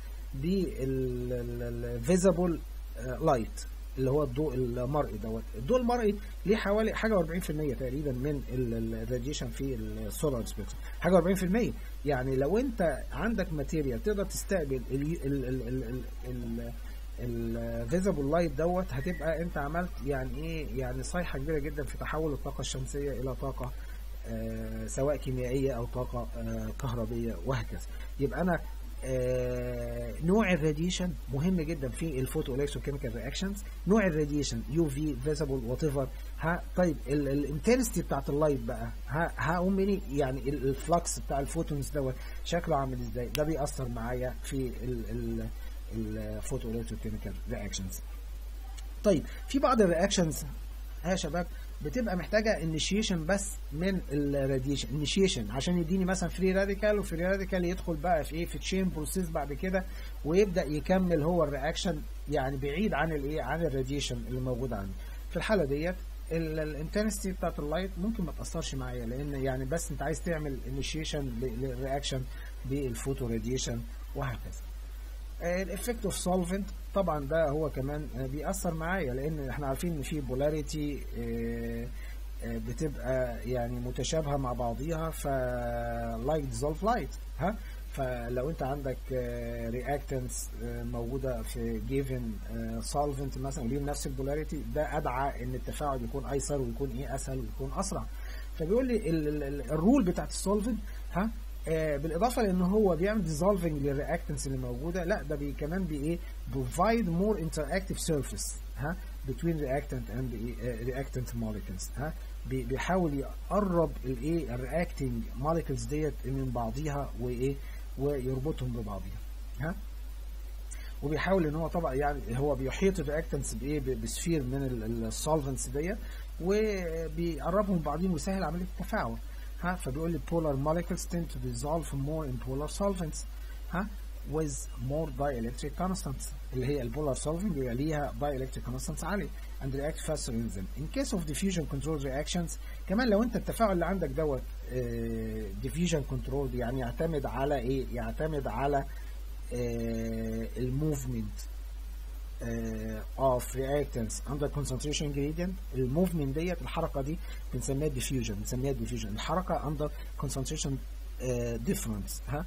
بالفيزابل لايت اللي هو الضوء المرئي دوت الضوء المرئي ليه حوالي حاجه 40% تقريبا من الراديشن في السولار سبيكتروم حاجه 40% يعني لو انت عندك ماتيريال تقدر تستقبل الفيزابل لايت دوت هتبقى انت عملت يعني ايه يعني صيحه كبيره جدا في تحول الطاقه الشمسيه الى طاقه آه سواء كيميائيه او طاقه آه كهربيه وهكذا يبقى انا آه نوع الراديشن مهم جدا في الفوتو الكتروكيميكال رياكشنز نوع الراديشن يو في فيزبل وات ايفر ها طيب الانتنستي بتاعت اللايت بقى ها هقوم مني يعني الفلكس بتاع الفوتونز دوت شكله عامل ازاي ده بيأثر معايا في الفوتو الكتروكيميكال رياكشنز طيب في بعض الرياكشنز ها يا شباب بتبقى محتاجه انيشيشن بس من الراديشن انيشيشن عشان يديني مثلا فري راديكال وفري راديكال يدخل بقى في ايه في تشين بروسيس بعد كده ويبدا يكمل هو الرياكشن يعني بعيد عن الايه عن الراديشن اللي موجود عندي في الحاله ديت الانتنستي بتاعت اللايت ممكن ما تاثرش معايا لان يعني بس انت عايز تعمل انيشيشن للرياكشن بالفوتو راديشن وهكذا الافكت اوف سولفنت طبعا ده هو كمان بيأثر معايا لان احنا عارفين ان في بولاريتي بتبقى يعني متشابهه مع بعضيها فلايت ديزولف لايت ها فلو انت عندك رياكتنس موجوده في جيفن سولفنت مثلا ليهم نفس البولاريتي ده ادعى ان التفاعل يكون ايسر ويكون ايه اسهل ويكون اسرع فبيقول لي الرول بتاعت السولفنت ها آه بالاضافه لان هو بيعمل ديزولفنج للرياكتنس اللي موجوده لا ده بي كمان بي ايه بروفايد مور انتراكتيف سيرفيس ها between reactant and uh, reactant molecules ها بيحاول يقرب الايه الرياكتنج molecules ديت من بعضيها وايه ويربطهم ببعضيها ها وبيحاول ان هو طبعا يعني هو بيحيط الرياكتنس بايه بسفير من السولفنتس ديت وبيقربهم ببعضهم ويسهل عمليه التفاعل ها فبيقول لي polar molecules tend to dissolve more in polar solvents ها with more dielectric constants اللي هي البولار solvent بيبقى ليها dielectric constants عالية and react faster in them. In case of diffusion controlled reactions كمان لو انت التفاعل اللي عندك دوت uh, diffusion controlled يعني يعتمد على ايه؟ يعتمد على uh, الموفمنت اوف رياكتنس اندر كونسنتريشن جريدينت الموفمنت ديت الحركه دي بنسميها ديفيوجن بنسميها ديفيوجن الحركه اندر كونسنتريشن ديفرنس ها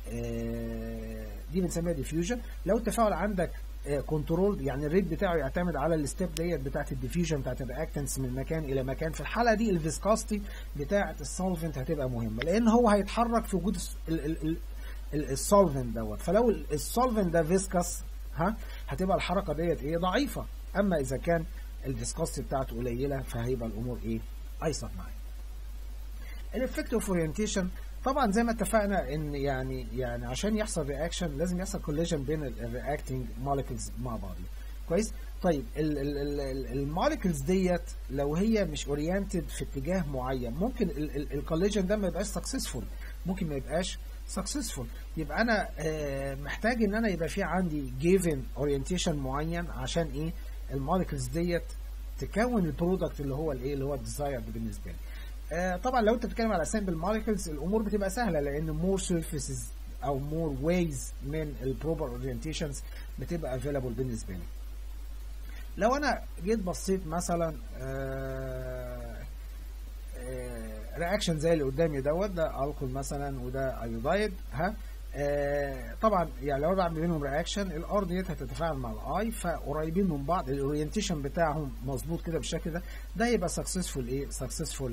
دي بنسميها ديفيوجن لو التفاعل عندك كنترول يعني الريت بتاعه يعتمد على الستيب ديت بتاعت الديفيوجن بتاعت الرياكتنس من مكان الى مكان في الحاله دي الفيسكاستي بتاعت السولفنت هتبقى مهمه لان هو هيتحرك في وجود السولفنت دوت فلو السولفنت ده فيسكاس ها هتبقى الحركه ديت ايه ضعيفه اما اذا كان الفيسكاستي بتاعته قليله فهيبقى الامور ايه ايسر معايا الافكتيف اورينتيشن طبعا زي ما اتفقنا ان يعني يعني عشان يحصل رياكشن لازم يحصل كوليجن بين الرياكتنج مولكيولز مع بعض كويس طيب المولكيولز ديت لو هي مش اورينتد في اتجاه معين ممكن الكوليجن ده ما يبقاش سكسسفول ممكن ما يبقاش سكسسفول يبقى انا محتاج ان انا يبقى في عندي جيفن اورينتيشن معين عشان ايه المولكيولز ديت تكون البرودكت اللي هو الايه اللي هو الديزايرد بالنسبه لي آه طبعا لو انت بتتكلم على سامبل مولكيولز الامور بتبقى سهله لان مور سيرفيسز او مور ويز من البروبر اورينتيشنز بتبقى افيلابل بالنسبه لي لو انا جيت بصيت مثلا آه آه رياكشن زي اللي قدامي دوت ده الكول مثلا وده ايودايد ها آه طبعا يعني لو بعمل بينهم رياكشن الار ديت هتتفاعل مع الاي فقريبين من بعض الاورينتيشن بتاعهم مظبوط كده بالشكل ده ده يبقى سكسسفول ايه سكسسفول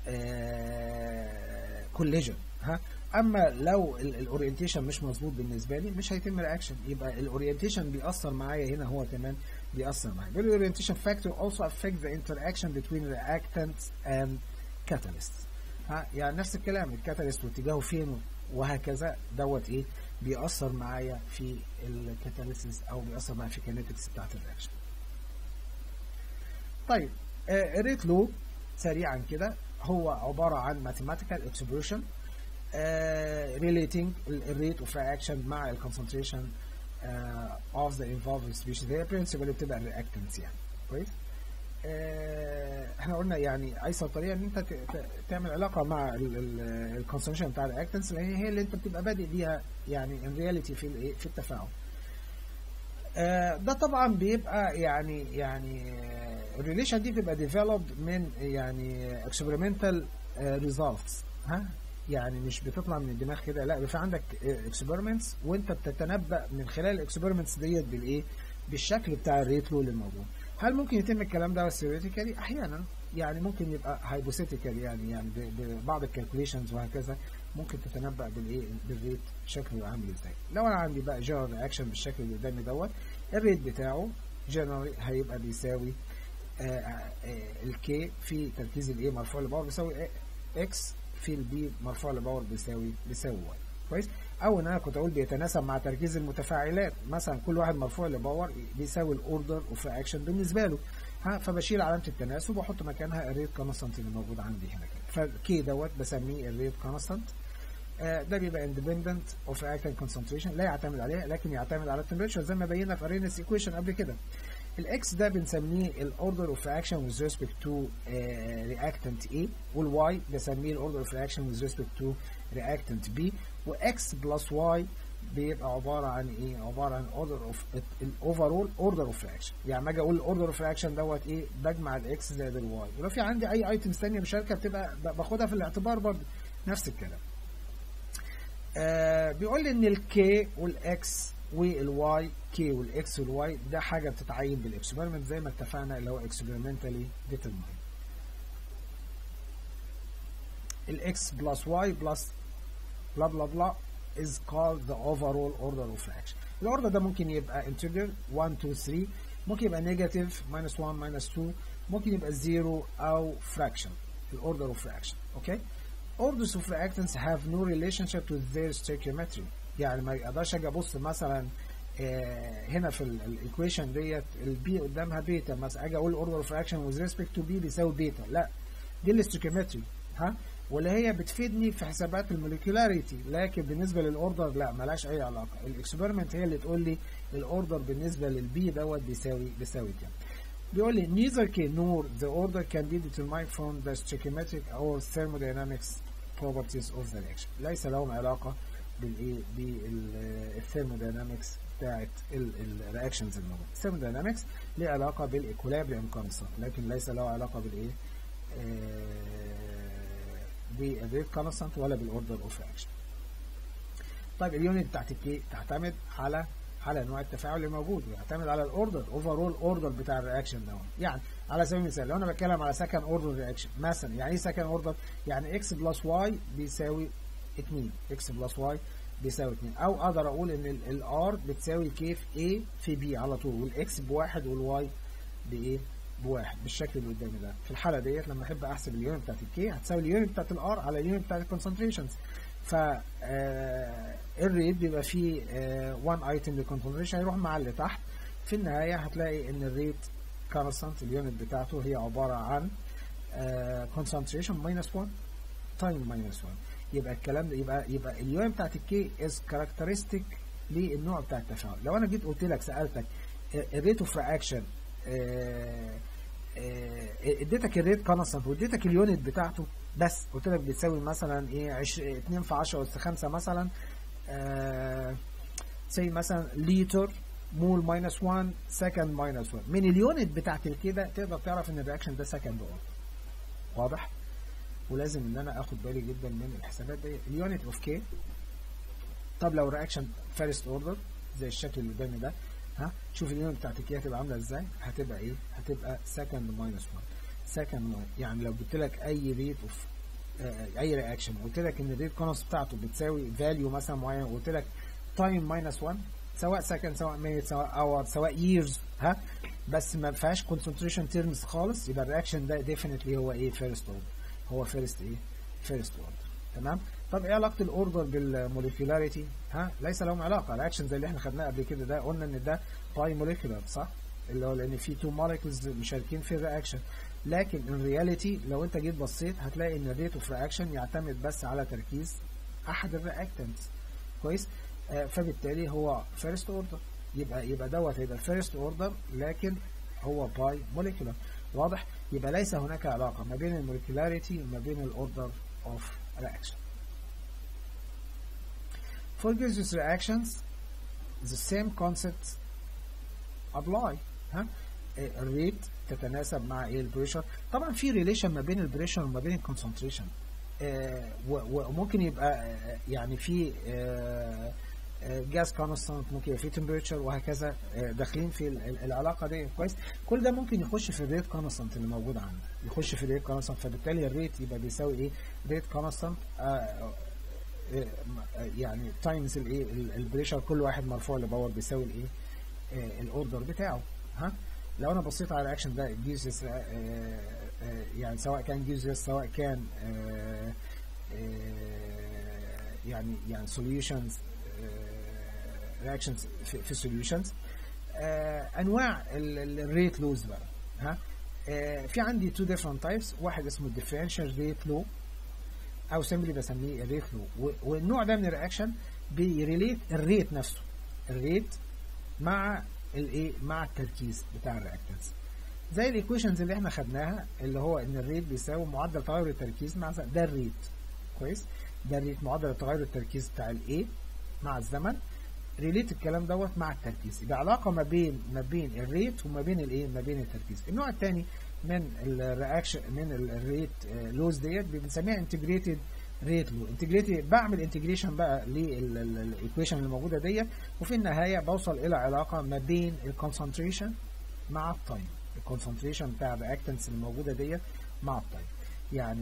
كوليجن ها اما لو الاورينتيشن مش مظبوط بالنسبه لي مش هيتم رياكشن يبقى الاورينتيشن بيأثر معايا هنا هو كمان بيأثر معايا بيقول الاورينتيشن فاكتور also affect the interaction between reactants and catalysts ها يعني نفس الكلام الكاتاليست واتجاهه فين وهكذا دوت ايه بيأثر معايا في الكاتاليسيس او بيأثر معايا في الكينيتكس بتاعت الرياكشن طيب الريت لو سريعا كده هو عبارة عن mathematical expression uh, relating الريت اوف reaction مع الكونسنتريشن uh, of the involved species هي principle اللي بتبقى الرياكتنس يعني كويس uh, احنا قلنا يعني ايسر طريقه ان انت تعمل علاقه مع الكونسنتريشن بتاع الرياكتنس لان هي اللي انت بتبقى بادئ بيها يعني ان رياليتي في الايه في التفاعل ده طبعا بيبقى يعني يعني الريليشن دي بتبقى ديفلوبد من يعني اكسبيرمنتال ريزلتس ها يعني مش بتطلع من الدماغ كده لا في عندك اكسبيرمنتس وانت بتتنبأ من خلال الاكسبيرمنتس ديت بالايه بالشكل بتاع الريت لو الموجود هل ممكن يتم الكلام ده ثيوريتيكالي احيانا يعني ممكن يبقى هايبوثيتيكال يعني يعني ببعض الكالكوليشنز وهكذا ممكن تتنبأ بالايه بالريت شكله عامل ازاي لو انا عندي بقى جنرال رياكشن بالشكل اللي قدامي دوت الريت بتاعه جنرالي هيبقى بيساوي الكي في تركيز الايه مرفوع لباور بيساوي اكس في البي مرفوع لباور بيساوي بيساوي واي كويس او ان انا كنت اقول بيتناسب مع تركيز المتفاعلات مثلا كل واحد مرفوع لباور بيساوي الاوردر اوف اكشن بالنسبه له ها فبشيل علامه التناسب واحط مكانها الريت كونستانت اللي موجود عندي هنا كده فكي دوت بسميه الريت كونستانت ده بيبقى اندبندنت اوف اكشن كونسنتريشن لا يعتمد عليها لكن يعتمد على التمبريتشر زي ما بينا في ارينس ايكويشن قبل كده الاكس ده بنسميه الاوردر اوف اكشن وذ ريسبكت تو رياكتنت A والواي بسميه الاوردر اوف اكشن وذ ريسبكت تو رياكتنت B واكس بلس واي بيبقى عباره عن ايه؟ عباره عن اوردر اوف الاوفرول اوردر اوف رياكشن يعني لما اجي اقول الاوردر اوف رياكشن دوت ايه؟ بجمع الاكس زائد الواي ولو في عندي اي ايتمز ثانيه مشاركه بتبقى باخدها في الاعتبار برضه نفس الكلام. آه بيقول لي ان الكي والاكس والواي كي والاكس والواي ده حاجه بتتعين بالاكسبيرمنت زي ما اتفقنا اللي هو اكسبيرمنتالي ديترماين الاكس بلس واي بلس بلا بلا بلا is called the overall order of fraction الاوردر ده ممكن يبقى integer 1 2 3 ممكن يبقى negative minus 1 minus 2 ممكن يبقى 0 او fraction الاوردر of fraction اوكي orders of reactants have no relationship with their stoichiometry يعني ما يقدرش اجي ابص مثلا آه هنا في الايكويشن ديت البي قدامها بيتا مثلا اجي اقول اوردر اوف رياكشن with respect to بي بيساوي بيتا لا دي الاستوكيومتري ها ولا هي بتفيدني في حسابات الموليكولاريتي لكن بالنسبه للاوردر لا ملهاش اي علاقه الاكسبيرمنت هي اللي تقول لي الاوردر بالنسبه للبي دوت بيساوي بيساوي كام بيقول لي neither can nor the order can be determined from the stoichiometric or thermodynamics properties of the reaction ليس لهم علاقه بالايه بالثيرموداينامكس بتاعت الرياكشنز الموجوده الثيرموداينامكس ليه علاقه بالايكولابريم كونستانت لكن ليس له علاقه بالايه بالريت كونستانت ولا بالاوردر اوف رياكشن طيب اليونت بتاعت الكي تعتمد على على نوع التفاعل اللي موجود ويعتمد على الاوردر اوفرول اوردر بتاع الرياكشن ده يعني على سبيل المثال لو انا بتكلم على سكند اوردر رياكشن مثلا يعني ايه سكند اوردر يعني اكس بلس واي بيساوي 2 اكس بلس واي بيساوي 2 او اقدر اقول ان الار بتساوي كي في A في B على طول والاكس بواحد والواي بايه؟ بواحد بالشكل اللي قدامي ده في الحاله ديت لما احب احسب اليونت بتاعت الكي هتساوي اليونت بتاعت الار على اليونت بتاعت الكونسنتريشنز ف الريت بيبقى فيه 1 ايتم للكونسنتريشن هيروح مع اللي تحت في النهايه هتلاقي ان الريت كونستانت اليونت بتاعته هي عباره عن كونسنتريشن ماينس 1 تايم ماينس 1 يبقى الكلام ده يبقى يبقى اليو بتاعت الكي از كاركترستيك للنوع بتاع التفاعل لو انا جيت قلت لك سالتك الريت اوف رياكشن اديتك الريت كونستانت واديتك اليونت بتاعته بس قلت لك بتساوي مثلا ايه 2 في 10 اس 5 مثلا زي مثلا لتر مول ماينس 1 سكند ماينس 1 من اليونت بتاعت الكده تقدر تعرف ان الرياكشن ده سكند اوردر واضح؟ ولازم ان انا اخد بالي جدا من الحسابات دي اليونت اوف كي طب لو رياكشن فيرست اوردر زي الشكل اللي قدامي ده ها شوف اليونت بتاعت الكي هتبقى عامله ازاي هتبقى ايه هتبقى سكند ماينس 1 سكند يعني لو جبت لك اي ريت اوف اي رياكشن قلت لك ان الريت كونست بتاعته بتساوي فاليو مثلا معين وقلت لك تايم ماينس 1 سواء سكند سواء مينت سواء اور سواء ييرز ها بس ما فيهاش كونسنتريشن تيرمز خالص يبقى الرياكشن ده ديفينتلي هو ايه فيرست اوردر هو فيرست ايه فيرست اوردر تمام طب ايه علاقه الاوردر بالموليكولاريتي ها ليس لهم علاقه الرياكشن زي اللي احنا خدناه قبل كده ده قلنا ان ده باي موليكولار صح اللي هو لان في تو موليكولز مشاركين في الرياكشن لكن ان رياليتي لو انت جيت بصيت هتلاقي ان الريت اوف رياكشن يعتمد بس على تركيز احد الرياكتنتس كويس آه فبالتالي هو فيرست اوردر يبقى يبقى دوت هيبقى فيرست اوردر لكن هو باي موليكولار واضح يبقى ليس هناك علاقه ما بين الموليكولاريتي وما بين الاوردر اوف رياكشن For gaseous reactions the same concepts apply ها الريت تتناسب مع ايه البريشر طبعا في ريليشن ما بين البريشر وما بين الكونسنتريشن آه وممكن يبقى آه يعني في آه جاز كونستانت ممكن يبقى في تمبريتشر وهكذا داخلين في العلاقه دي كويس كل ده ممكن يخش في الريت كونستانت اللي موجود عندك يخش في الريت كونستانت فبالتالي الريت يبقى بيساوي ايه ريت كونستانت يعني تايمز الايه البريشر كل واحد مرفوع لباور بيساوي الايه الاوردر بتاعه ها لو انا بصيت على الاكشن ده جيزس يعني سواء كان جيزس سواء كان آه، آه، يعني يعني solutions رياكشنز في, في solutions آه، انواع الريت لوز بقى ها آه، في عندي تو ديفرنت تايبس واحد اسمه differential ريت لو او سمبلي بسميه الريت لو والنوع ده من الرياكشن بيريليت الريت نفسه الريت مع الايه مع التركيز بتاع الرياكتنس زي الايكويشنز اللي احنا خدناها اللي هو ان الريت بيساوي معدل تغير التركيز مع الزمن ده الريت كويس ده الريت معدل تغير التركيز بتاع الايه مع الزمن ريليت الكلام دوت مع التركيز يبقى علاقه ما بين ما بين الريت وما بين الايه ما بين التركيز النوع الثاني من الرياكشن من الريت لوز ديت بنسميها انتجريتد ريت لو انتجريتد بعمل انتجريشن بقى للايكويشن اللي موجوده ديت وفي النهايه بوصل الى علاقه ما بين الكونسنتريشن مع التايم الكونسنتريشن بتاع الرياكتنس اللي موجوده ديت مع التايم يعني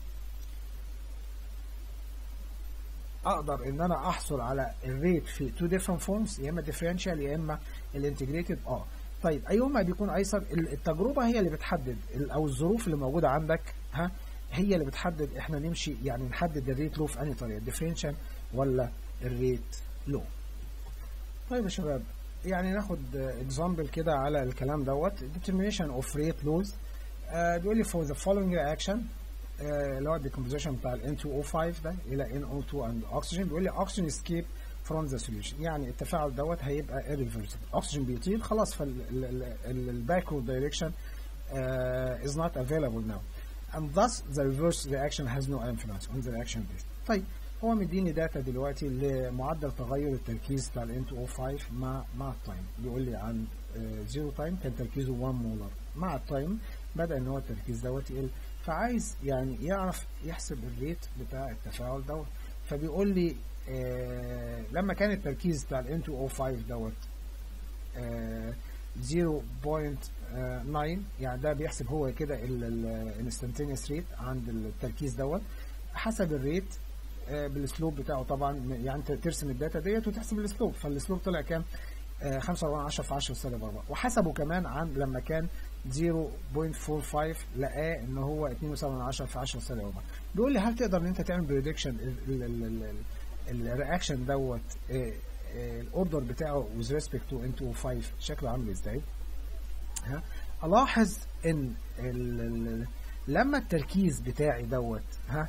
اقدر ان انا احصل على الريت في تو ديفرنت فورمز يا اما ديفرنشال يا اما الانتجريتد اه طيب ايهما بيكون ايسر التجربه هي اللي بتحدد او الظروف اللي موجوده عندك ها هي اللي بتحدد احنا نمشي يعني نحدد الريت لو في انهي طريقه الديفرنشال ولا الريت لو طيب يا شباب يعني ناخد اكزامبل كده على الكلام دوت determination of rate loss آه بيقول لي for the following reaction آه اللي هو الديكومبوزيشن بتاع ال N2O5 ده الى NO2 and oxygen بيقول لي oxygen escape from the solution يعني التفاعل دوت هيبقى irreversible اكسجين بيطير خلاص فالباكورد direction uh, is not available now and thus the reverse reaction has no influence on the reaction base طيب هو مديني داتا دلوقتي لمعدل تغير التركيز بتاع ال N2O5 مع مع التايم بيقول لي عن زيرو تايم كان تركيزه 1 مولر مع التايم بدا ان هو التركيز دوت يقل فعايز يعني يعرف يحسب الريت بتاع التفاعل دوت فبيقول لي آه لما كان التركيز بتاع ال N2O5 دوت آه 0.9 يعني ده بيحسب هو كده الانستنتينيوس ريت عند التركيز دوت حسب الريت آه بالسلوب بتاعه طبعا يعني انت ترسم الداتا ديت وتحسب السلوب فالسلوب طلع كام؟ 5 10 في 10 سالب 4 وحسبه كمان عن لما كان 0.45 لقاه ان هو 2 في 10 سالب 4 بيقول لي هل تقدر ان انت تعمل بريدكشن الرياكشن دوت الاوردر بتاعه with respect to N2O5 شكله عامل ازاي؟ ها الاحظ ان ال ال لما التركيز بتاعي دوت ها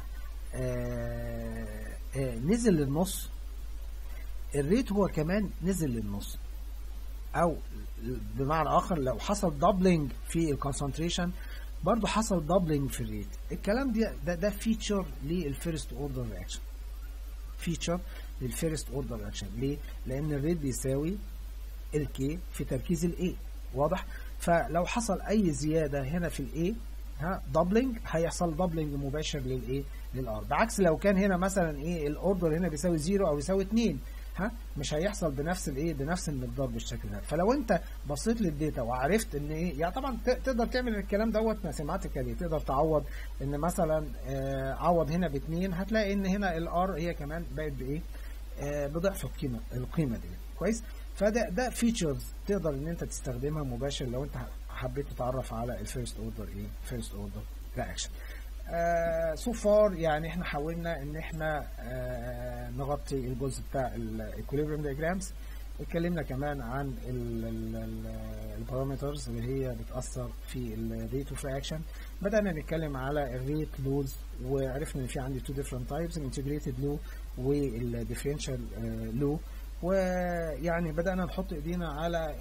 آآ آآ نزل للنص الريت هو كمان نزل للنص او بمعنى اخر لو حصل دبلنج في الكونسنتريشن برضه حصل دبلنج في الريت الكلام ده ده, ده فيتشر للفيرست اوردر رياكشن فيتشر للفيرست اوردر رياكشن ليه لان الريت بيساوي الكي في تركيز الاي واضح فلو حصل اي زياده هنا في الاي ها دبلنج هيحصل دبلنج مباشر للايه للار بعكس لو كان هنا مثلا ايه الاوردر هنا بيساوي 0 او يساوي 2 ها مش هيحصل بنفس الايه بنفس المقدار بالشكل ده فلو انت بصيت للداتا وعرفت ان ايه يعني طبعا تقدر تعمل الكلام دوت ماثيماتيكالي تقدر تعوض ان مثلا آه عوض هنا باثنين هتلاقي ان هنا الار هي كمان بقت بايه آه بضعف القيمه القيمه دي كويس فده ده فيتشرز تقدر ان انت تستخدمها مباشر لو انت حبيت تتعرف على الفيرست اوردر ايه فيرست اوردر رياكشن سو فار يعني احنا حاولنا ان احنا آه نغطي الجزء بتاع الايكوليبريم دياجرامز اتكلمنا كمان عن البارامترز اللي هي بتاثر في الريت اوف رياكشن بدانا نتكلم على الريت لودز وعرفنا ان في عندي تو ديفرنت تايبس الانتجريتد لو والديفرنشال لو ويعني بدانا نحط ايدينا على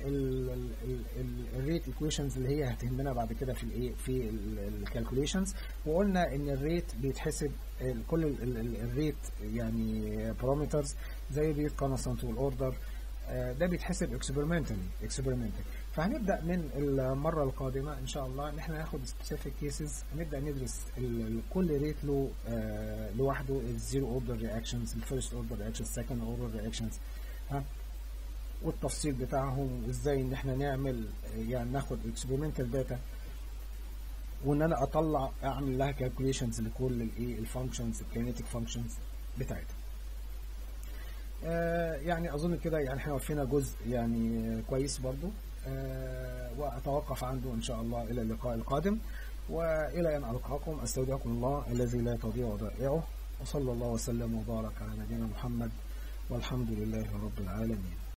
الريت ايكويشنز اللي هي هتهمنا بعد كده في الايه في الكالكوليشنز وقلنا ان الريت بيتحسب كل الريت يعني بارامترز زي الريت كونستانت والاوردر ده بيتحسب اكسبيرمنتالي اكسبيرمنتالي فهنبدا من المره القادمه ان شاء الله ان احنا ناخد سبيسيفيك كيسز نبدا ندرس كل ريت له لوحده الزيرو اوردر رياكشنز الفيرست اوردر رياكشنز السكند اوردر رياكشنز ها والتفصيل بتاعهم وازاي ان احنا نعمل يعني ناخد اكسبيرمنتال داتا وان انا اطلع اعمل لها كالكوليشنز لكل الايه الفانكشنز الكينيتيك فانكشنز بتاعتها آه، يعني اظن كده يعني احنا وفينا جزء يعني آه، كويس برضو آه، واتوقف عنده ان شاء الله الى اللقاء القادم والى ان القاكم استودعكم الله الذي لا تضيع ودائعه وصلى الله وسلم وبارك على نبينا محمد والحمد لله رب العالمين